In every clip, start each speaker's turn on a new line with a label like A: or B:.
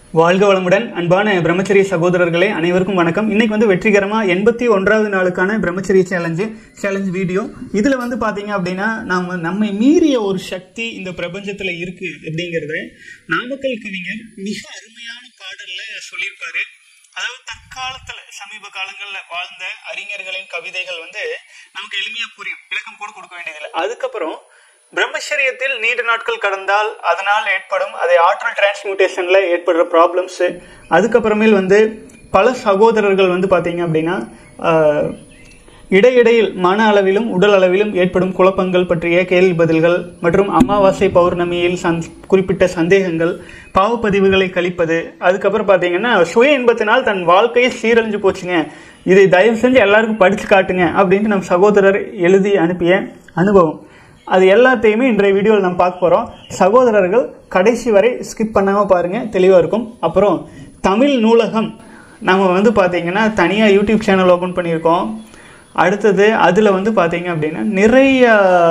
A: வாழ்க வளமுடன் அன்பான பிரம்மச்சரிய சகோதரர்களே அனைவருக்கும் வணக்கம் இன்னைக்கு வந்து வெற்றிகரமா எண்பத்தி ஒன்றாவது நாளுக்கான பிரம்மச்சரிய சேலஞ்சு சேலஞ்ச் வீடியோ இதுல வந்து பாத்தீங்க அப்படின்னா நாம நம்மை மீறிய ஒரு சக்தி இந்த பிரபஞ்சத்துல இருக்கு அப்படிங்கறத நாமக்கல் கவிஞர் மிக அருமையான பாடல்ல சொல்லியிருப்பாரு அதாவது தற்காலத்துல சமீப காலங்கள்ல வாழ்ந்த அறிஞர்களின் கவிதைகள் வந்து நமக்கு எளிமையா புரியும் விளக்கம் கூட கொடுக்க வேண்டியதில்லை அதுக்கப்புறம் பிரம்மச்சரியத்தில் நீண்ட நாட்கள் கடந்தால் அதனால் ஏற்படும் அதை ஆற்றல் டிரான்ஸ்மியூட்டேஷன்ல ஏற்படுற ப்ராப்ளம்ஸ் அதுக்கப்புறமேல் வந்து பல சகோதரர்கள் வந்து பாத்தீங்க அப்படின்னா ஆஹ், இடையிடையில் மன அளவிலும் உடல் அளவிலும் ஏற்படும் குழப்பங்கள் பற்றிய கேள்வி பதில்கள் மற்றும் அமாவாசை பௌர்ணமியில் சந் குறிப்பிட்ட சந்தேகங்கள் பாவப்பதிவுகளை கழிப்பது அதுக்கப்புறம் பார்த்தீங்கன்னா சுய இன்பத்தினால் தன் வாழ்க்கையை சீரழிஞ்சு போச்சுங்க இதை தயவு செஞ்சு எல்லாருக்கும் படிச்சு காட்டுங்க அப்படின்ட்டு நம் சகோதரர் எழுதி அனுப்பிய அனுபவம் அது எல்லாத்தையுமே இன்றைய வீடியோவில் நம்ம பார்க்க போகிறோம் சகோதரர்கள் கடைசி வரை ஸ்கிப் பண்ணாமல் பாருங்கள் தெளிவாக இருக்கும் அப்புறம் தமிழ் நூலகம் நம்ம வந்து பார்த்தீங்கன்னா தனியாக யூடியூப் சேனல் ஓப்பன் பண்ணியிருக்கோம் அடுத்தது அதில் வந்து பார்த்தீங்க அப்படின்னா நிறைய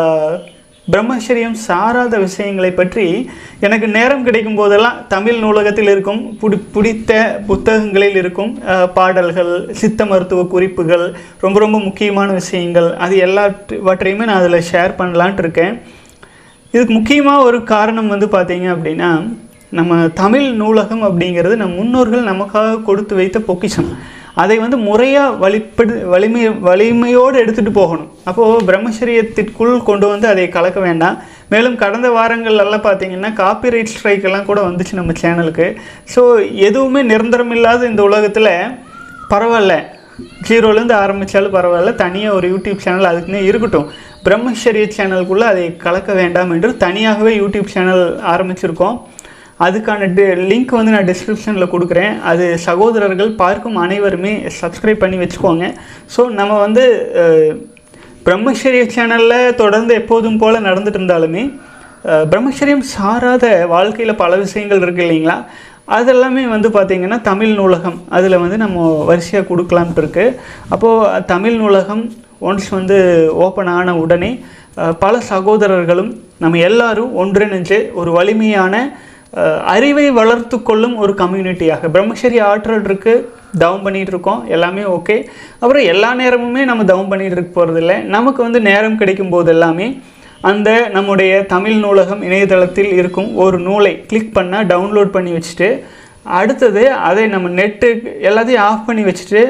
A: பிரம்மச்சரியம் சாராத விஷயங்களை பற்றி எனக்கு நேரம் கிடைக்கும் போதெல்லாம் தமிழ் நூலகத்தில் இருக்கும் புடி பிடித்த புத்தகங்களில் இருக்கும் அஹ், பாடல்கள் சித்த மருத்துவ குறிப்புகள் ரொம்ப ரொம்ப முக்கியமான விஷயங்கள் அது எல்லாவற்றையுமே நான் அதில் ஷேர் பண்ணலான்ட்டு இருக்கேன் இதுக்கு முக்கியமாக ஒரு காரணம் வந்து பார்த்தீங்க அப்படின்னா நம்ம தமிழ் நூலகம் அப்படிங்கிறது நம் முன்னோர்கள் நமக்காக கொடுத்து வைத்த பொக்கிஷம் அதை வந்து முறையாக வழிபடு வலிமை வலிமையோடு எடுத்துகிட்டு போகணும் அப்போது பிரம்மச்சரியத்திற்குள் கொண்டு வந்து அதை கலக்க வேண்டாம் மேலும் கடந்த வாரங்கள்லாம் பார்த்தீங்கன்னா காப்பிரைட் ஸ்ட்ரைக் எல்லாம் கூட வந்துச்சு நம்ம சேனலுக்கு ஸோ எதுவுமே நிரந்தரம் இல்லாத இந்த உலகத்தில் பரவாயில்ல ஜீரோலேருந்து ஆரம்பித்தாலும் பரவாயில்ல தனியாக ஒரு யூடியூப் சேனல் அதுக்குன்னே இருக்கட்டும் பிரம்மச்சரிய சேனலுக்குள்ளே அதை கலக்க வேண்டாம் என்று தனியாகவே யூடியூப் சேனல் ஆரம்பிச்சிருக்கோம் அதுக்கான லிங்க் வந்து நான் டிஸ்கிரிப்ஷனில் கொடுக்குறேன் அது சகோதரர்கள் பார்க்கும் அனைவருமே சப்ஸ்கிரைப் பண்ணி வச்சுக்கோங்க ஸோ நம்ம வந்து அஹ், பிரம்மச்சரிய சேனலில் தொடர்ந்து எப்போதும் போல் நடந்துட்டு இருந்தாலுமே அஹ், பிரம்மச்சரியம் சாராத வாழ்க்கையில் பல விஷயங்கள் இருக்கு இல்லைங்களா அதெல்லாமே வந்து பார்த்திங்கன்னா தமிழ் நூலகம் அதில் வந்து நம்ம வரிசையாக கொடுக்கலான்ட்டு இருக்கு அப்போது தமிழ் நூலகம் ஒன்ஸ் வந்து ஓப்பன் ஆன உடனே அஹ், பல சகோதரர்களும் நம்ம எல்லாரும் ஒன்றிணைஞ்சு ஒரு வலிமையான அஹ், அறிவை வளர்த்து கொள்ளும் ஒரு கம்யூனிட்டியாக பிரம்மச்சரிய ஆற்றல் இருக்கு டவுன் பண்ணிட்டு இருக்கோம் எல்லாமே ஓகே அப்புறம் எல்லா நேரமுமே நம்ம டவுன் பண்ணிட்டு இருக்க போகிறதில்ல நமக்கு வந்து நேரம் கிடைக்கும் போது எல்லாமே அந்த நம்முடைய தமிழ் நூலகம் இணையதளத்தில் இருக்கும் ஒரு நூலை கிளிக் பண்ணால் டவுன்லோட் பண்ணி வச்சுட்டு அடுத்தது அதை நம்ம நெட்டு எல்லாத்தையும் ஆஃப் பண்ணி வச்சுட்டு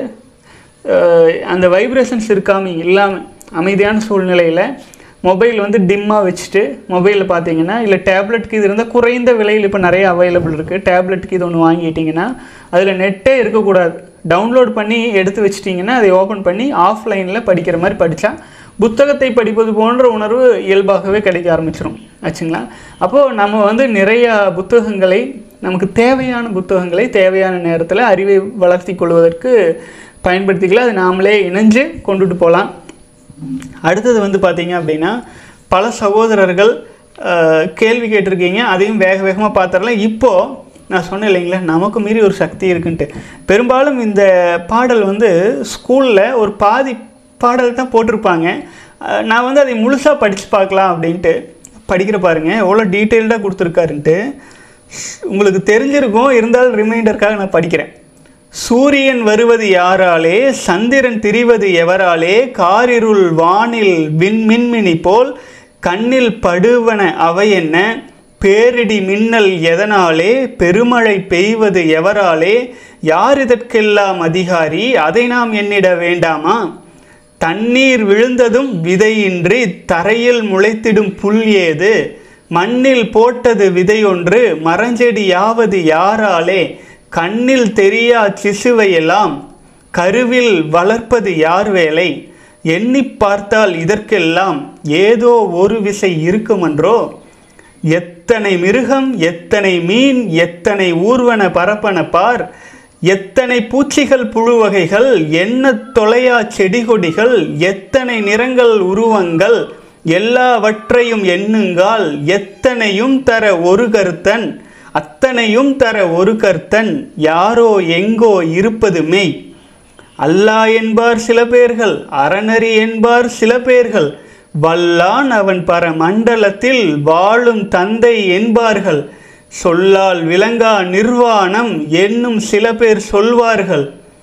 A: அஹ், அந்த வைப்ரேஷன்ஸ் இருக்காம இல்லாமல் அமைதியான சூழ்நிலையில் மொபைல் வந்து டிம்மாக வச்சுட்டு மொபைலில் பார்த்தீங்கன்னா இல்லை டேப்லெட்டுக்கு இது இருந்தால் குறைந்த விலையில் இப்போ நிறைய அவைலபிள் இருக்குது டேப்லெட்டுக்கு இது ஒன்று வாங்கிட்டீங்கன்னா அதில் நெட்டே இருக்கக்கூடாது டவுன்லோட் பண்ணி எடுத்து வச்சிட்டிங்கன்னா அதை ஓப்பன் பண்ணி ஆஃப்லைனில் படிக்கிற மாதிரி படித்தா புத்தகத்தை படிப்பது போன்ற உணர்வு இயல்பாகவே கிடைக்க ஆரம்பிச்சிடும் ஆச்சுங்களா அப்போது நம்ம வந்து நிறைய புத்தகங்களை நமக்கு தேவையான புத்தகங்களை தேவையான நேரத்தில் அறிவை வளர்த்தி கொள்வதற்கு பயன்படுத்திக்கலாம் அது நாமளே இணைஞ்சு கொண்டுட்டு போகலாம் அடுத்தது வந்து பார்த்தீங்க அப்படின்னா பல சகோதரர்கள் அஹ், கேள்வி கேட்டிருக்கீங்க அதையும் வேக வேகமாக பார்த்துடலாம் இப்போது நான் சொன்னேன் இல்லைங்களா நமக்கு மீறி ஒரு சக்தி இருக்குன்ட்டு பெரும்பாலும் இந்த பாடல் வந்து ஸ்கூலில் ஒரு பாதி பாடல் தான் போட்டிருப்பாங்க அஹ், நான் வந்து அதை முழுசாக படித்து பார்க்கலாம் அப்படின்ட்டு படிக்கிற பாருங்க எவ்வளோ டீட்டெயில்டாக கொடுத்துருக்காருன்ட்டு உங்களுக்கு தெரிஞ்சிருக்கும் இருந்தாலும் ரிமைண்டருக்காக நான் படிக்கிறேன் சூரியன் வருவது யாராலே சந்திரன் திரிவது எவராலே காரிருள் வானில் விண்மின்மினி போல் கண்ணில் படுவன அவை என்ன பேரிடி மின்னல் எதனாலே பெருமழை பெய்வது எவராலே யார் இதற்கெல்லாம் அதிகாரி அதை நாம் எண்ணிட வேண்டாமா தண்ணீர் விழுந்ததும் விதையின்றி தரையில் முளைத்திடும் புல் ஏது மண்ணில் போட்டது விதையொன்று மரஞ்செடியாவது யாராலே கண்ணில் தெரியா சிசுவையெல்லாம் கருவில் வளர்ப்பது யார் வேலை எண்ணிப் பார்த்தால் இதற்கெல்லாம் ஏதோ ஒரு விசை இருக்குமன்றோ எத்தனை மிருகம் எத்தனை மீன் எத்தனை ஊர்வன பரப்பன பார் எத்தனை பூச்சிகள் புழு வகைகள் என்ன தொலையா செடி கொடிகள் எத்தனை நிறங்கள் உருவங்கள் எல்லாவற்றையும் எண்ணுங்கால் எத்தனையும் தர ஒரு கருத்தன் அத்தனையும் தர ஒரு கர்த்தன் யாரோ எங்கோ இருப்பது மெய் அல்லாஹ் என்பார் சில பேர்கள் அறநெறி என்பார் சில பேர்கள் வல்லான் அவன் பரமண்டலத்தில் வாழும் தந்தை என்பார்கள் சொல்லால் விளங்கா நிர்வாணம் என்னும் சில பேர் சொல்வார்கள்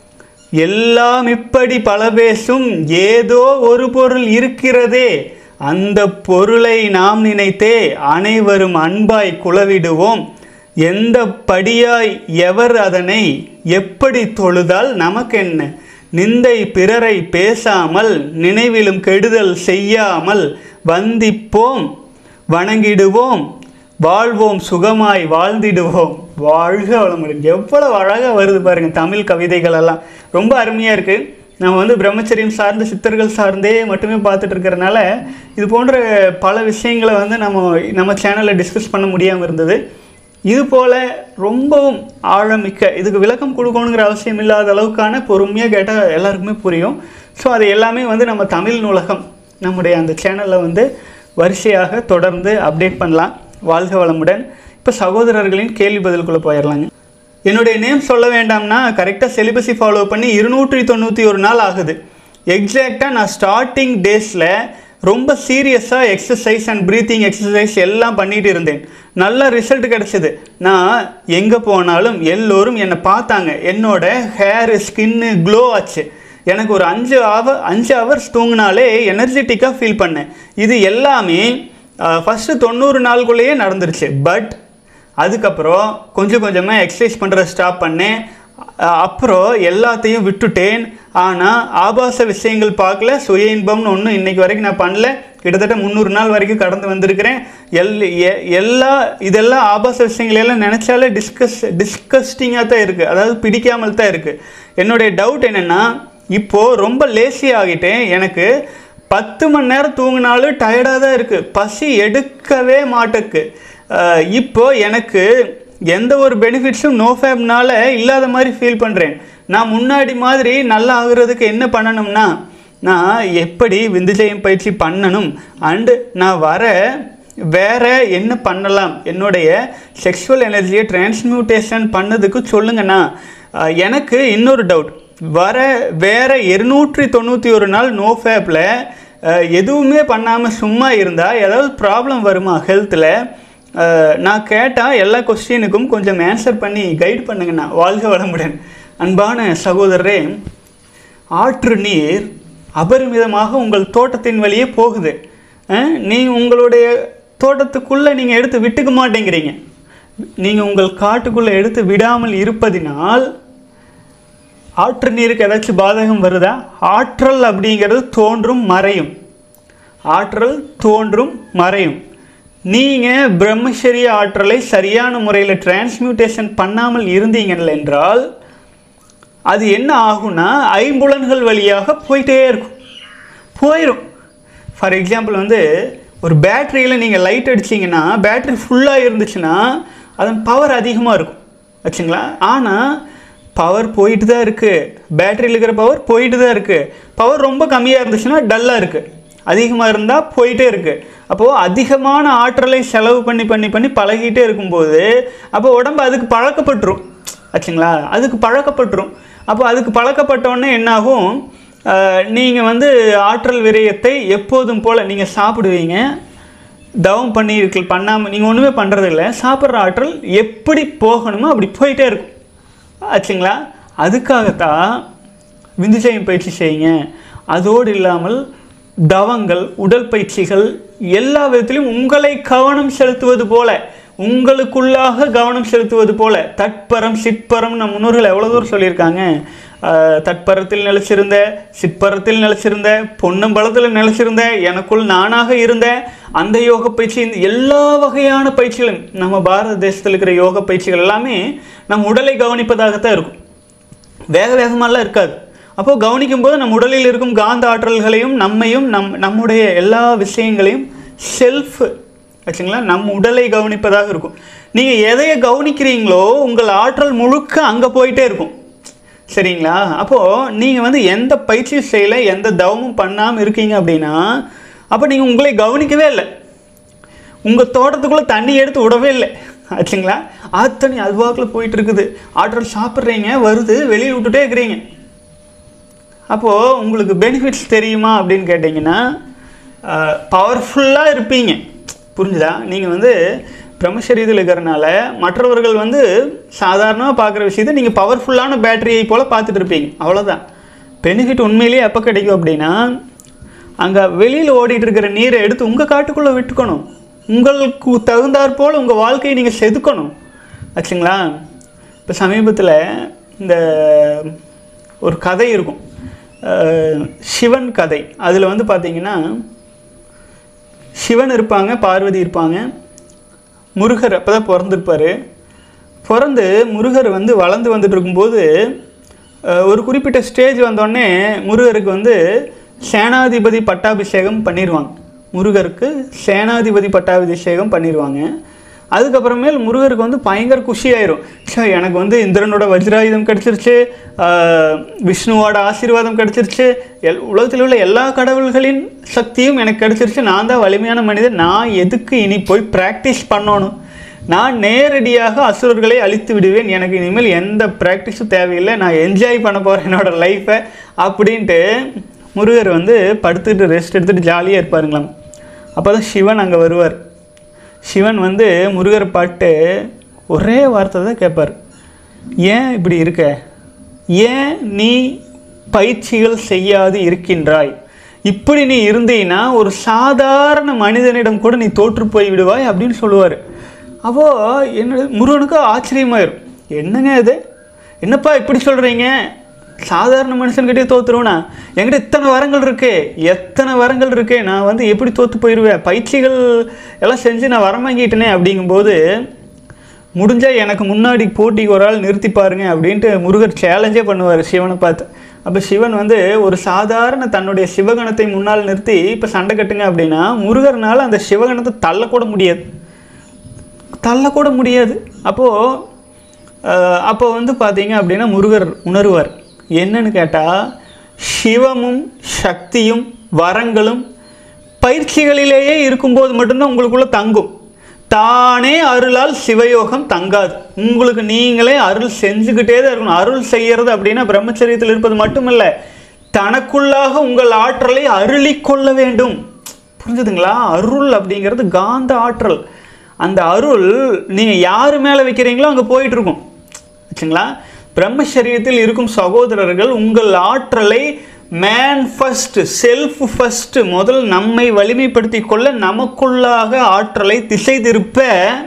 A: எல்லாம் இப்படி பல பேசும் ஏதோ ஒரு பொருள் இருக்கிறதே அந்த பொருளை நாம் நினைத்தே அனைவரும் அன்பாய் குலவிடுவோம் எந்த படியாய் எவர் அதனை எப்படி தொழுதால் நமக்கென்ன நிந்தை பிறரை பேசாமல் நினைவிலும் கெடுதல் செய்யாமல் வந்திப்போம் வணங்கிடுவோம் வாழ்வோம் சுகமாய் வாழ்ந்திடுவோம் வாழ்க வளமுடன் எவ்வளவு அழகாக வருது பாருங்க தமிழ் கவிதைகள் எல்லாம் ரொம்ப அருமையாக இருக்குது நம்ம வந்து பிரம்மச்சரியம் சார்ந்த சித்தர்கள் சார்ந்தே மட்டுமே பார்த்துட்டு இருக்கிறனால இது போன்ற பல விஷயங்களை வந்து நம்ம நம்ம சேனலில் டிஸ்கஸ் பண்ண முடியாமல் இருந்தது இது போல் ரொம்பவும் ஆழமிக்க இதுக்கு விளக்கம் கொடுக்கணுங்கிற அவசியம் இல்லாத அளவுக்கான பொறுமையாக கேட்டால் எல்லாருக்குமே புரியும் ஸோ அது எல்லாமே வந்து நம்ம தமிழ் நூலகம் நம்முடைய அந்த சேனலில் வந்து வரிசையாக தொடர்ந்து அப்டேட் பண்ணலாம் வாழ்க வளமுடன் இப்போ சகோதரர்களின் கேள்வி பதிலுக்குள்ளே போயிடலாங்க என்னுடைய நேம் சொல்ல வேண்டாம்னா கரெக்டாக செலிபஸி ஃபாலோ பண்ணி இருநூற்றி தொண்ணூற்றி ஒரு நாள் ஆகுது எக்ஸாக்டாக நான் ஸ்டார்டிங் டேஸில் ரொம்ப சீரியஸாக எக்ஸசைஸ் அண்ட் ப்ரீத்திங் எக்ஸசைஸ் எல்லாம் பண்ணிட்டு இருந்தேன் நல்ல ரிசல்ட் கிடச்சிது நான் எங்கே போனாலும் எல்லோரும் என்னை பார்த்தாங்க என்னோட ஹேரு ஸ்கின்னு க்ளோ ஆச்சு எனக்கு ஒரு அஞ்சு ஹவர் அஞ்சு ஹவர்ஸ் தூங்கினாலே எனர்ஜெட்டிக்காக ஃபீல் பண்ணேன் இது எல்லாமே ஃபஸ்ட்டு தொண்ணூறு நாளுக்குள்ளேயே நடந்துருச்சு பட் அதுக்கப்புறம் கொஞ்சம் கொஞ்சமாக எக்ஸசைஸ் பண்ணுறத ஸ்டாப் பண்ணேன் அஹ் அப்புறம் எல்லாத்தையும் விட்டுட்டேன் ஆனால் ஆபாச விஷயங்கள் பார்க்கல சுய இன்பம்னு ஒன்றும் இன்னைக்கு வரைக்கும் நான் பண்ணல கிட்டத்தட்ட முந்நூறு நாள் வரைக்கும் கடந்து வந்திருக்கிறேன் எல் எ- எல்லா இதெல்லாம் ஆபாச விஷயங்கள் எல்லாம் நினச்சாலே டிஸ்கஸ் டிஸ்கஸ்டிங்காக தான் இருக்குது அதாவது பிடிக்காமல் தான் இருக்குது என்னுடைய டவுட் என்னென்னா இப்போது ரொம்ப லேசி ஆகிட்டேன் எனக்கு பத்து மணி நேரம் தூங்கினாலும் டயர்டாக தான் இருக்குது பசி எடுக்கவே மாட்டேக்கு அஹ் இப்போ எனக்கு எந்த ஒரு பெனிஃபிட்ஸும் நோ ஃபேப்னால இல்லாத மாதிரி ஃபீல் பண்ணுறேன் நான் முன்னாடி மாதிரி நல்லா ஆகுறதுக்கு என்ன பண்ணணும்னா நான் எப்படி விந்துஜயம் பயிற்சி பண்ணணும் அண்டு நான் வர வேற என்ன பண்ணலாம் என்னுடைய செக்ஷுவல் எனர்ஜியை டிரான்ஸ்மியூட்டேஷன் பண்ணதுக்கு சொல்லுங்கண்ணா அஹ் எனக்கு இன்னொரு டவுட் வர வேற இருநூற்றி தொண்ணூற்றி ஒரு நாள் நோ ஃபேப்பில் எதுவுமே பண்ணாமல் சும்மா இருந்தால் ஏதாவது ப்ராப்ளம் வருமா ஹெல்த்தில் நான் கேட்டால் எல்லா கொஸ்டினுக்கும் கொஞ்சம் ஆன்சர் பண்ணி கைட் பண்ணுங்கண்ணா வாழ்க வளமுடன் அன்பான சகோதரரே ஆற்று நீர் அபரிமிதமாக உங்கள் தோட்டத்தின் வழியே போகுது அஹ், நீ உங்களுடைய தோட்டத்துக்குள்ளே நீங்கள் எடுத்து விட்டுக்க மாட்டேங்கிறீங்க நீங்கள் உங்கள் காட்டுக்குள்ளே எடுத்து விடாமல் இருப்பதினால் ஆற்று நீருக்கு ஏதாச்சும் பாதகம் வருதா ஆற்றல் அப்படிங்கிறது தோன்றும் மறையும் ஆற்றல் தோன்றும் மறையும் நீங்கள் பிரம்மச்சரிய ஆற்றலை சரியான முறையில் டிரான்ஸ்மியூட்டேஷன் பண்ணாமல் இருந்தீங்கள் என்றால் அது என்ன ஆகும்னா ஐம்புலன்கள் வழியாக போயிட்டே இருக்கும் போயிடும் ஃபார் எக்ஸாம்பிள் வந்து ஒரு பேட்டரியில் நீங்கள் லைட் அடிச்சீங்கன்னா பேட்டரி ஃபுல்லாக இருந்துச்சுன்னா அதன் பவர் அதிகமாக இருக்கும் வச்சுங்களா ஆனால் பவர் போயிட்டு தான் இருக்குது பேட்டரியில் இருக்கிற பவர் போயிட்டு தான் இருக்குது பவர் ரொம்ப கம்மியாக இருந்துச்சுன்னா டல்லாக இருக்குது அதிகமாக இருந்தால் போயிட்டே இருக்குது அப்போது அதிகமான ஆற்றலை செலவு பண்ணி பண்ணி பண்ணி பழகிட்டே இருக்கும்போது அப்போ உடம்பு அதுக்கு பழக்கப்பட்டுரும் ஆச்சுங்களா அதுக்கு பழக்கப்பட்டுரும் அப்போ அதுக்கு பழக்கப்பட்டோன்னே என்னாகும் நீங்கள் வந்து ஆற்றல் விரயத்தை எப்போதும் போல் நீங்கள் சாப்பிடுவீங்க தவம் பண்ணி இருக்க பண்ணாமல் நீங்கள் ஒன்றுமே பண்ணுறதில்ல சாப்பிட்ற ஆற்றல் எப்படி போகணுமோ அப்படி போயிட்டே இருக்கும் ஆச்சுங்களா அதுக்காகத்தான் விந்துஜயம் பயிற்சி செய்யுங்க அதோடு இல்லாமல் தவங்கள் உடற்பயிற்சிகள் எல்லா விதத்திலும் உங்களை கவனம் செலுத்துவது போல உங்களுக்குள்ளாக கவனம் செலுத்துவது போல தட்பரம் சிற்பரம் நம் முன்னோர்கள் எவ்வளோ தூரம் சொல்லியிருக்காங்க ஆஹ், தட்பரத்தில் நிலைச்சிருந்த சிற்பரத்தில் நிலைச்சிருந்த பொன்னம்பலத்தில் நிலைச்சிருந்த எனக்குள் நானாக இருந்த அந்த யோக பயிற்சி இந்த எல்லா வகையான பயிற்சிகளும் நம்ம பாரத தேசத்தில் இருக்கிற யோக பயிற்சிகள் எல்லாமே நம் உடலை கவனிப்பதாகத்தான் இருக்கும் வேக வேகமாலாம் இருக்காது அப்போது கவனிக்கும் போது நம் உடலில் இருக்கும் காந்த ஆற்றல்களையும் நம்மையும் நம் நம்முடைய எல்லா விஷயங்களையும் செல்ஃப் ஆச்சுங்களா நம் உடலை கவனிப்பதாக இருக்கும் நீங்கள் எதையை கவனிக்கிறீங்களோ உங்கள் ஆற்றல் முழுக்க அங்கே போயிட்டே இருக்கும் சரிங்களா அப்போது நீங்கள் வந்து எந்த பயிற்சியும் செய்யலை எந்த தவமும் பண்ணாமல் இருக்கீங்க அப்படின்னா அப்போ நீங்கள் உங்களை கவனிக்கவே இல்லை உங்கள் தோட்டத்துக்குள்ளே தண்ணி எடுத்து விடவே இல்லை ஆச்சுங்களா ஆத்தண்ணி அதுவாக்கில் போயிட்டு இருக்குது ஆற்றல் சாப்பிட்றீங்க வருது வெளியில் விட்டுட்டே இருக்கிறீங்க அப்போது உங்களுக்கு பெனிஃபிட்ஸ் தெரியுமா அப்படின்னு கேட்டிங்கன்னா பவர்ஃபுல்லாக இருப்பீங்க புரிஞ்சுதா நீங்கள் வந்து பிரம்மசரீரத்தில் இருக்கிறனால மற்றவர்கள் வந்து சாதாரணமாக பார்க்குற விஷயத்தை நீங்கள் பவர்ஃபுல்லான பேட்டரியை போல் பார்த்துட்டு இருப்பீங்க அவ்வளோதான் பெனிஃபிட் உண்மையிலேயே எப்போ கிடைக்கும் அப்படின்னா அங்கே வெளியில் ஓடிட்டு இருக்கிற நீரை எடுத்து உங்கள் காட்டுக்குள்ளே விட்டுக்கணும் உங்களுக்கு தகுந்தாற் போல் உங்கள் வாழ்க்கையை நீங்கள் செதுக்கணும் ஆச்சுங்களா இப்போ சமீபத்தில் இந்த ஒரு கதை இருக்கும் அஹ், சிவன் கதை அதில் வந்து பார்த்தீங்கன்னா சிவன் இருப்பாங்க பார்வதி இருப்பாங்க முருகர் அப்போ தான் பிறந்திருப்பார் பிறந்து முருகர் வந்து வளர்ந்து வந்துட்டு இருக்கும்போது அஹ், ஒரு குறிப்பிட்ட ஸ்டேஜ் வந்தோடனே முருகருக்கு வந்து சேனாதிபதி பட்டாபிஷேகம் பண்ணிடுவாங்க முருகருக்கு சேனாதிபதி பட்டாபிஷேகம் பண்ணிடுவாங்க அதுக்கப்புறமேல் முருகருக்கு வந்து பயங்கர குஷி ஆயிரும் ச்சே எனக்கு வந்து இந்திரனோட வஜ்ராயுதம் கிடச்சிருச்சு விஷ்ணுவோட ஆசீர்வாதம் கிடச்சிருச்சு எல் உலகத்தில் உள்ள எல்லா கடவுள்களின் சக்தியும் எனக்கு கிடச்சிருச்சு நான் தான் வலிமையான மனிதன் நான் எதுக்கு இனி போய் ப்ராக்டிஸ் பண்ணணும் நான் நேரடியாக அசுரர்களை அழித்து விடுவேன் எனக்கு இனிமேல் எந்த ப்ராக்டிஸும் தேவையில்லை நான் என்ஜாய் பண்ண போகிறேன் என்னோட லைஃப்பை அப்படின்ட்டு முருகர் வந்து படுத்துட்டு ரெஸ்ட் எடுத்துகிட்டு ஜாலியாக இருப்பாருங்களாம் அப்போ தான் சிவன் அங்கே வருவார் சிவன் வந்து முருகரை பாட்டு ஒரே வார்த்தை தான் கேட்பார் ஏன் இப்படி இருக்க ஏன் நீ பயிற்சிகள் செய்யாது இருக்கின்றாய் இப்படி நீ இருந்தீன்னா ஒரு சாதாரண மனிதனிடம் கூட நீ தோற்று போய் விடுவாய் அப்படின்னு சொல்லுவார் அப்போ என்ன முருகனுக்கு ஆச்சரியமாயிரும் என்னங்க இது என்னப்பா இப்படி சொல்கிறீங்க சாதாரண மனுஷன்கிட்டே தோத்துருவேனா என்கிட்ட இத்தனை வரங்கள் இருக்கு எத்தனை வரங்கள் இருக்கு நான் வந்து எப்படி தோத்து போயிடுவேன் பயிற்சிகள் எல்லாம் செஞ்சு நான் வரம் வாங்கிட்டேனே அப்படிங்கும்போது முடிஞ்சால் எனக்கு முன்னாடி போட்டிக்கு ஒரு ஆள் நிறுத்தி பாருங்க அப்படின்ட்டு முருகர் சேலஞ்சே பண்ணுவார் சிவனை பார்த்து அப்போ சிவன் வந்து ஒரு சாதாரண தன்னுடைய சிவகணத்தை முன்னால் நிறுத்தி இப்போ சண்டை கட்டுங்க அப்படின்னா முருகர்னால அந்த சிவகணத்தை தள்ளக்கூட முடியாது தள்ளக்கூட முடியாது அப்போது அப்போ வந்து பார்த்தீங்க அப்படின்னா முருகர் உணர்வார் என்னன்னு கேட்டால் சிவமும் சக்தியும் வரங்களும் பயிற்சிகளிலேயே இருக்கும்போது மட்டும்தான் உங்களுக்குள்ள தங்கும் தானே அருளால் சிவயோகம் தங்காது உங்களுக்கு நீங்களே அருள் செஞ்சுக்கிட்டே தான் இருக்கணும் அருள் செய்யறது அப்படின்னா பிரம்மச்சரியத்தில் இருப்பது மட்டுமல்ல தனக்குள்ளாக உங்கள் ஆற்றலை அருளிக் கொள்ள வேண்டும் புரிஞ்சுதுங்களா அருள் அப்படிங்கிறது காந்த ஆற்றல் அந்த அருள் நீங்கள் யார் மேலே வைக்கிறீங்களோ அங்கே போயிட்டு இருக்கும் ஆச்சுங்களா பிரம்மசரீரத்தில் இருக்கும் சகோதரர்கள் உங்கள் ஆற்றலை மேன் ஃபர்ஸ்ட் செல்ஃப் ஃபர்ஸ்ட் முதல் நம்மை வலிமைப்படுத்தி கொள்ள நமக்குள்ளாக ஆற்றலை திசை திருப்ப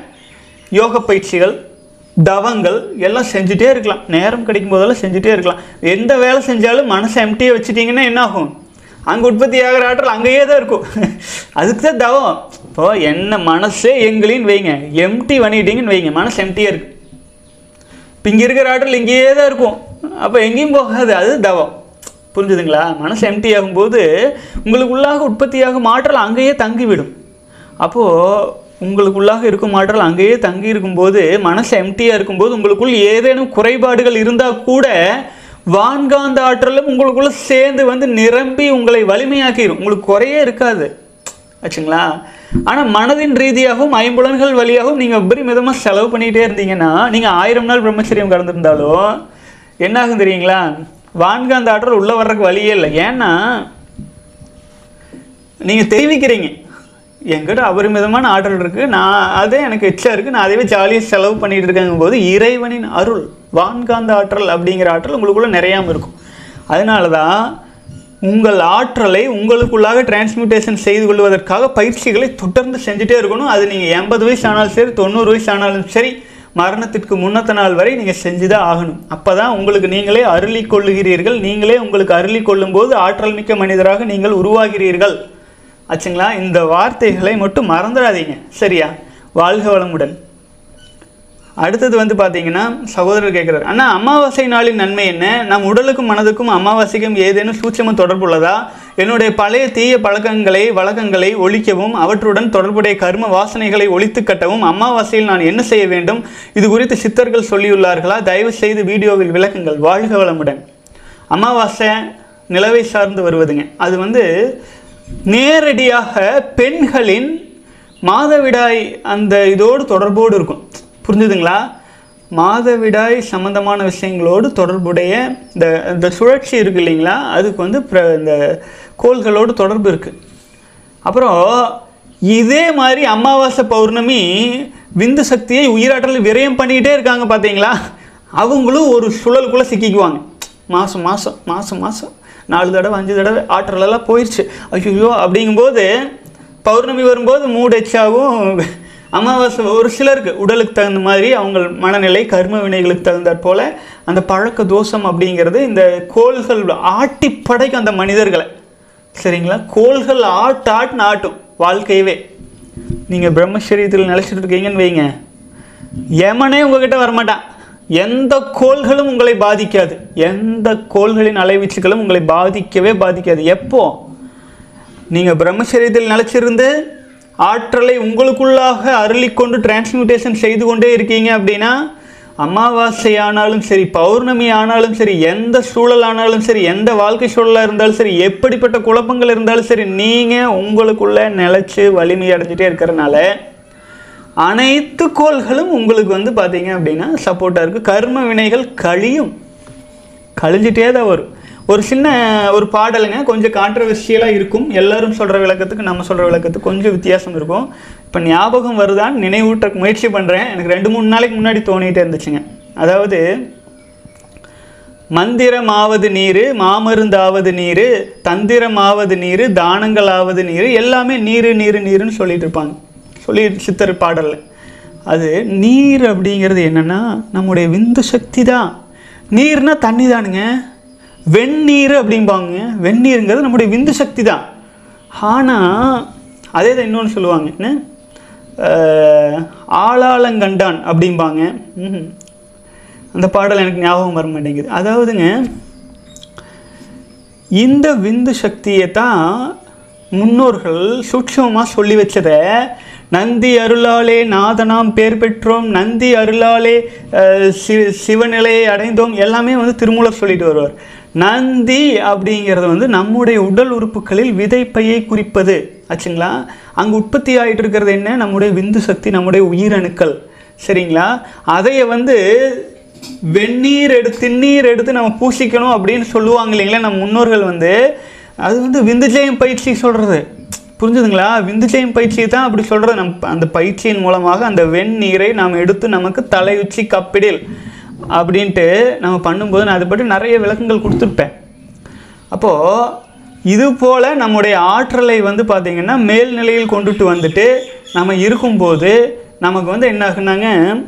A: யோக பயிற்சிகள் தவங்கள் எல்லாம் செஞ்சுட்டே இருக்கலாம் நேரம் கிடைக்கும் போதெல்லாம் செஞ்சுட்டே இருக்கலாம் எந்த வேலை செஞ்சாலும் மனசை எம்டியை வச்சுட்டிங்கன்னா என்ன ஆகும் அங்கே உற்பத்தி ஆகிற ஆற்றல் அங்கேயே தான் இருக்கும் அதுக்கு தான் தவம் இப்போ என்ன மனசே எங்களின்னு வைங்க எம்டி பண்ணிட்டீங்கன்னு வைங்க மனசு எம்டியாக இருக்கு இப்போ இங்கே இருக்கிற ஆற்றல் இங்கேயே தான் இருக்கும் அப்போ எங்கேயும் போகாது அது தவம் புரிஞ்சுதுங்களா மனசு எம்டி ஆகும்போது உங்களுக்குள்ளாக உற்பத்தியாகும் ஆற்றல் அங்கேயே தங்கிவிடும் அப்போது உங்களுக்குள்ளாக இருக்கும் ஆற்றல் அங்கேயே தங்கி இருக்கும்போது மனசு எம்டியாக இருக்கும்போது உங்களுக்குள் ஏதேனும் குறைபாடுகள் இருந்தால் கூட வான்காந்த ஆற்றலும் உங்களுக்குள்ள சேர்ந்து வந்து நிரம்பி உங்களை வலிமையாக்கிடும் உங்களுக்கு குறையே இருக்காது ஆச்சுங்களா ஆனால் மனதின் ரீதியாகவும் ஐம்புலன்கள் வழியாகவும் நீங்கள் விபரீமிதமாக செலவு பண்ணிகிட்டே இருந்தீங்கன்னா நீங்கள் ஆயிரம் நாள் பிரம்மச்சரியம் கடந்திருந்தாலும் என்ன ஆகும் தெரியுங்களா வான்காந்த ஆற்றல் உள்ளே வர்றதுக்கு வழியே இல்லை ஏன்னா நீங்கள் தெரிவிக்கிறீங்க என்கிட்ட அபரிமிதமான ஆற்றல் இருக்குது நான் அதே எனக்கு எச்சா இருக்குது நான் அதைவே ஜாலியாக செலவு பண்ணிட்டு இருக்கேங்கும் போது இறைவனின் அருள் வான்காந்த ஆற்றல் அப்படிங்கிற ஆற்றல் உங்களுக்குள்ளே நிறையாமல் இருக்கும் அதனால தான் உங்கள் ஆற்றலை உங்களுக்குள்ளாக டிரான்ஸ்மியூட்டேஷன் செய்து கொள்வதற்காக பயிற்சிகளை தொடர்ந்து செஞ்சுட்டே இருக்கணும் அது நீங்கள் எண்பது வயசு ஆனாலும் சரி தொண்ணூறு வயசு ஆனாலும் சரி மரணத்திற்கு முன்னத்த நாள் வரை நீங்கள் செஞ்சு தான் ஆகணும் அப்போ தான் உங்களுக்கு நீங்களே அருளிக் கொள்ளுகிறீர்கள் நீங்களே உங்களுக்கு அருளிக் கொள்ளும்போது ஆற்றல் மிக்க மனிதராக நீங்கள் உருவாகிறீர்கள் ஆச்சுங்களா இந்த வார்த்தைகளை மட்டும் மறந்துடாதீங்க சரியா வாழ்க வளமுடன் அடுத்தது வந்து பார்த்தீங்கன்னா சகோதரர் கேட்குறாரு அண்ணா அமாவாசை நாளின் நன்மை என்ன நம் உடலுக்கும் மனதுக்கும் அமாவாசைக்கும் ஏதேனும் சூட்சம தொடர்புள்ளதா என்னுடைய பழைய தீய பழக்கங்களை வழக்கங்களை ஒழிக்கவும் அவற்றுடன் தொடர்புடைய கர்ம வாசனைகளை ஒழித்து கட்டவும் அமாவாசையில் நான் என்ன செய்ய வேண்டும் இது குறித்து சித்தர்கள் சொல்லியுள்ளார்களா தயவு செய்து வீடியோவில் விளக்குங்கள் வாழ்க வளமுடன் அமாவாசை நிலவை சார்ந்து வருவதுங்க அது வந்து நேரடியாக பெண்களின் மாதவிடாய் அந்த இதோடு தொடர்போடு இருக்கும் புரிஞ்சுதுங்களா மாதவிடாய் சம்பந்தமான விஷயங்களோடு தொடர்புடைய இந்த இந்த சுழற்சி இருக்கு இல்லைங்களா அதுக்கு வந்து பிர இந்த கோள்களோடு தொடர்பு இருக்குது அப்புறம் இதே மாதிரி அமாவாசை பௌர்ணமி விந்து சக்தியை உயிராற்றல் விரயம் பண்ணிக்கிட்டே இருக்காங்க பார்த்தீங்களா அவங்களும் ஒரு சுழலுக்குள்ளே சிக்கிக்குவாங்க மாதம் மாதம் மாதம் மாதம் நாலு தடவை அஞ்சு தடவை ஆற்றலெல்லாம் போயிடுச்சு ஐயோ அப்படிங்கும்போது பௌர்ணமி வரும்போது மூடெச்சாவும் அமாவாசை ஒரு சிலருக்கு உடலுக்கு தகுந்த மாதிரி அவங்க மனநிலை கர்ம வினைகளுக்கு தகுந்தாற் போல அந்த பழக்க தோஷம் அப்படிங்கிறது இந்த கோள்கள் ஆட்டி படைக்கும் அந்த மனிதர்களை சரிங்களா கோள்கள் ஆட்டு ஆட்டுன்னு ஆட்டும் வாழ்க்கையவே நீங்கள் பிரம்மச்சரியத்தில் நிலச்சிட்டு இருக்கீங்கன்னு வைங்க யமனே உங்ககிட்ட வரமாட்டான் எந்த கோள்களும் உங்களை பாதிக்காது எந்த கோள்களின் அலைவீச்சுகளும் உங்களை பாதிக்கவே பாதிக்காது எப்போ நீங்கள் பிரம்மச்சரியத்தில் நிலச்சிருந்து ஆற்றலை உங்களுக்குள்ளாக அருளிக்கொண்டு டிரான்ஸ்மியூட்டேஷன் செய்து கொண்டே இருக்கீங்க அப்படின்னா அமாவாசை ஆனாலும் சரி பௌர்ணமி ஆனாலும் சரி எந்த சூழல் ஆனாலும் சரி எந்த வாழ்க்கை சூழலாக இருந்தாலும் சரி எப்படிப்பட்ட குழப்பங்கள் இருந்தாலும் சரி நீங்கள் உங்களுக்குள்ளே நிலச்சி வலிமை அடைஞ்சிட்டே இருக்கிறனால அனைத்து கோள்களும் உங்களுக்கு வந்து பார்த்தீங்க அப்படின்னா சப்போர்ட்டாக இருக்குது கர்ம வினைகள் கழியும் கழிஞ்சிட்டே தான் வரும் ஒரு சின்ன ஒரு பாடலுங்க கொஞ்சம் கான்ட்ரவர்சியலாக இருக்கும் எல்லாரும் சொல்கிற விளக்கத்துக்கு நம்ம சொல்கிற விளக்கத்துக்கு கொஞ்சம் வித்தியாசம் இருக்கும் இப்போ ஞாபகம் வருதான்னு நினைவூட்ட முயற்சி பண்ணுறேன் எனக்கு ரெண்டு மூணு நாளைக்கு முன்னாடி தோணிகிட்டே இருந்துச்சுங்க அதாவது மந்திரமாவது நீர் மாமருந்தாவது நீர் தந்திரமாவது நீர் தானங்களாவது நீர் எல்லாமே நீர் நீர் நீருன்னு சொல்லிட்டு இருப்பாங்க சொல்லி சித்தர் பாடலில் அது நீர் அப்படிங்கிறது என்னென்னா நம்முடைய விந்து சக்தி தான் நீர்னா தண்ணி தானுங்க வெந்நீர் அப்படிம்பாங்க வெந்நீருங்கிறது நம்முடைய விந்து சக்தி தான் ஆனால் அதே தான் இன்னொன்று சொல்லுவாங்க என்ன அஹ், ஆளாளங்கண்டான் அப்படிம்பாங்க ம்ஹும். அந்த பாடல் எனக்கு ஞாபகம் வர மாட்டேங்குது அதாவதுங்க இந்த விந்து சக்தியை தான் முன்னோர்கள் சூட்சமாக சொல்லி வச்சதை நந்தி அருளாலே நாதனாம் பேர் பெற்றோம் நந்தி அருளாலே அஹ், சி சிவநிலையை அடைந்தோம் எல்லாமே வந்து திருமூலர் சொல்லிட்டு வருவார் நந்தி அப்படிங்கிறது வந்து நம்முடைய உடல் உறுப்புகளில் விதைப்பையை குறிப்பது ஆச்சுங்களா அங்கே உற்பத்தி ஆகிட்டு இருக்கிறது என்ன நம்முடைய விந்து சக்தி நம்முடைய உயிரணுக்கள் சரிங்களா அதைய வந்து வெந்நீர் எடுத்து திண்ணீர் எடுத்து நம்ம பூசிக்கணும் அப்படின்னு சொல்லுவாங்க இல்லைங்களா நம்ம முன்னோர்கள் வந்து அது வந்து விந்துஜெயம் பயிற்சி சொல்கிறது புரிஞ்சுதுங்களா விந்துஜெயம் பயிற்சி தான் அப்படி சொல்கிறது நம் அந்த பயிற்சியின் மூலமாக அந்த வெந்நீரை நாம் எடுத்து நமக்கு தலையுச்சி கப்பிடில் அப்படின்ட்டு நம்ம பண்ணும்போது நான் அதை பற்றி நிறைய விளக்கங்கள் கொடுத்துருப்பேன் அப்போது இது போல் நம்முடைய ஆற்றலை வந்து பார்த்திங்கன்னா மேல்நிலையில் கொண்டுட்டு வந்துட்டு நம்ம இருக்கும்போது நமக்கு வந்து என்ன ஆகுனாங்க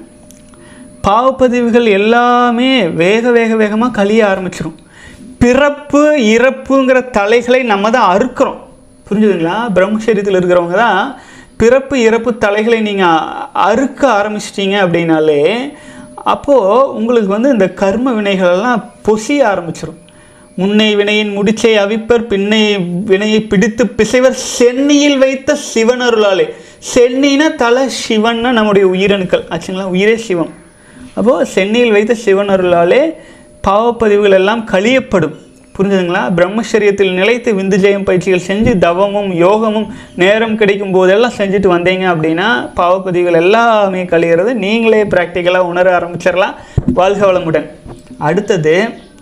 A: பாவப்பதிவுகள் எல்லாமே வேக வேக வேகமாக கழிய ஆரம்பிச்சிடும் பிறப்பு இறப்புங்கிற தலைகளை நம்ம தான் அறுக்கிறோம் புரிஞ்சுதுங்களா பிரம்மச்சரியத்தில் இருக்கிறவங்க தான் பிறப்பு இறப்பு தலைகளை நீங்கள் அறுக்க ஆரம்பிச்சிட்டீங்க அப்படின்னாலே அப்போது உங்களுக்கு வந்து இந்த கர்ம வினைகள் எல்லாம் பொசிய ஆரம்பிச்சிடும் முன்னை வினையின் முடிச்சை அவிப்பர் பின்னை வினையை பிடித்து பிசைவர் சென்னியில் வைத்த சிவனருளாலே சென்னினா தலை சிவன்னா நம்முடைய உயிரணுக்கள் ஆச்சுங்களா உயிரே சிவம் அப்போது சென்னியில் வைத்த சிவனருளாலே பாவப்பதிவுகள் எல்லாம் கழியப்படும் புரிஞ்சுதுங்களா பிரம்மச்சரியத்தில் நிலைத்து விந்துஜெயம் பயிற்சிகள் செஞ்சு தவமும் யோகமும் நேரம் கிடைக்கும் போதெல்லாம் செஞ்சுட்டு வந்தீங்க அப்படின்னா பாவப்பதிவுகள் எல்லாமே கழியிறது நீங்களே ப்ராக்டிக்கலாக உணர ஆரம்பிச்சிடலாம் வாழ்க வளமுடன் அடுத்தது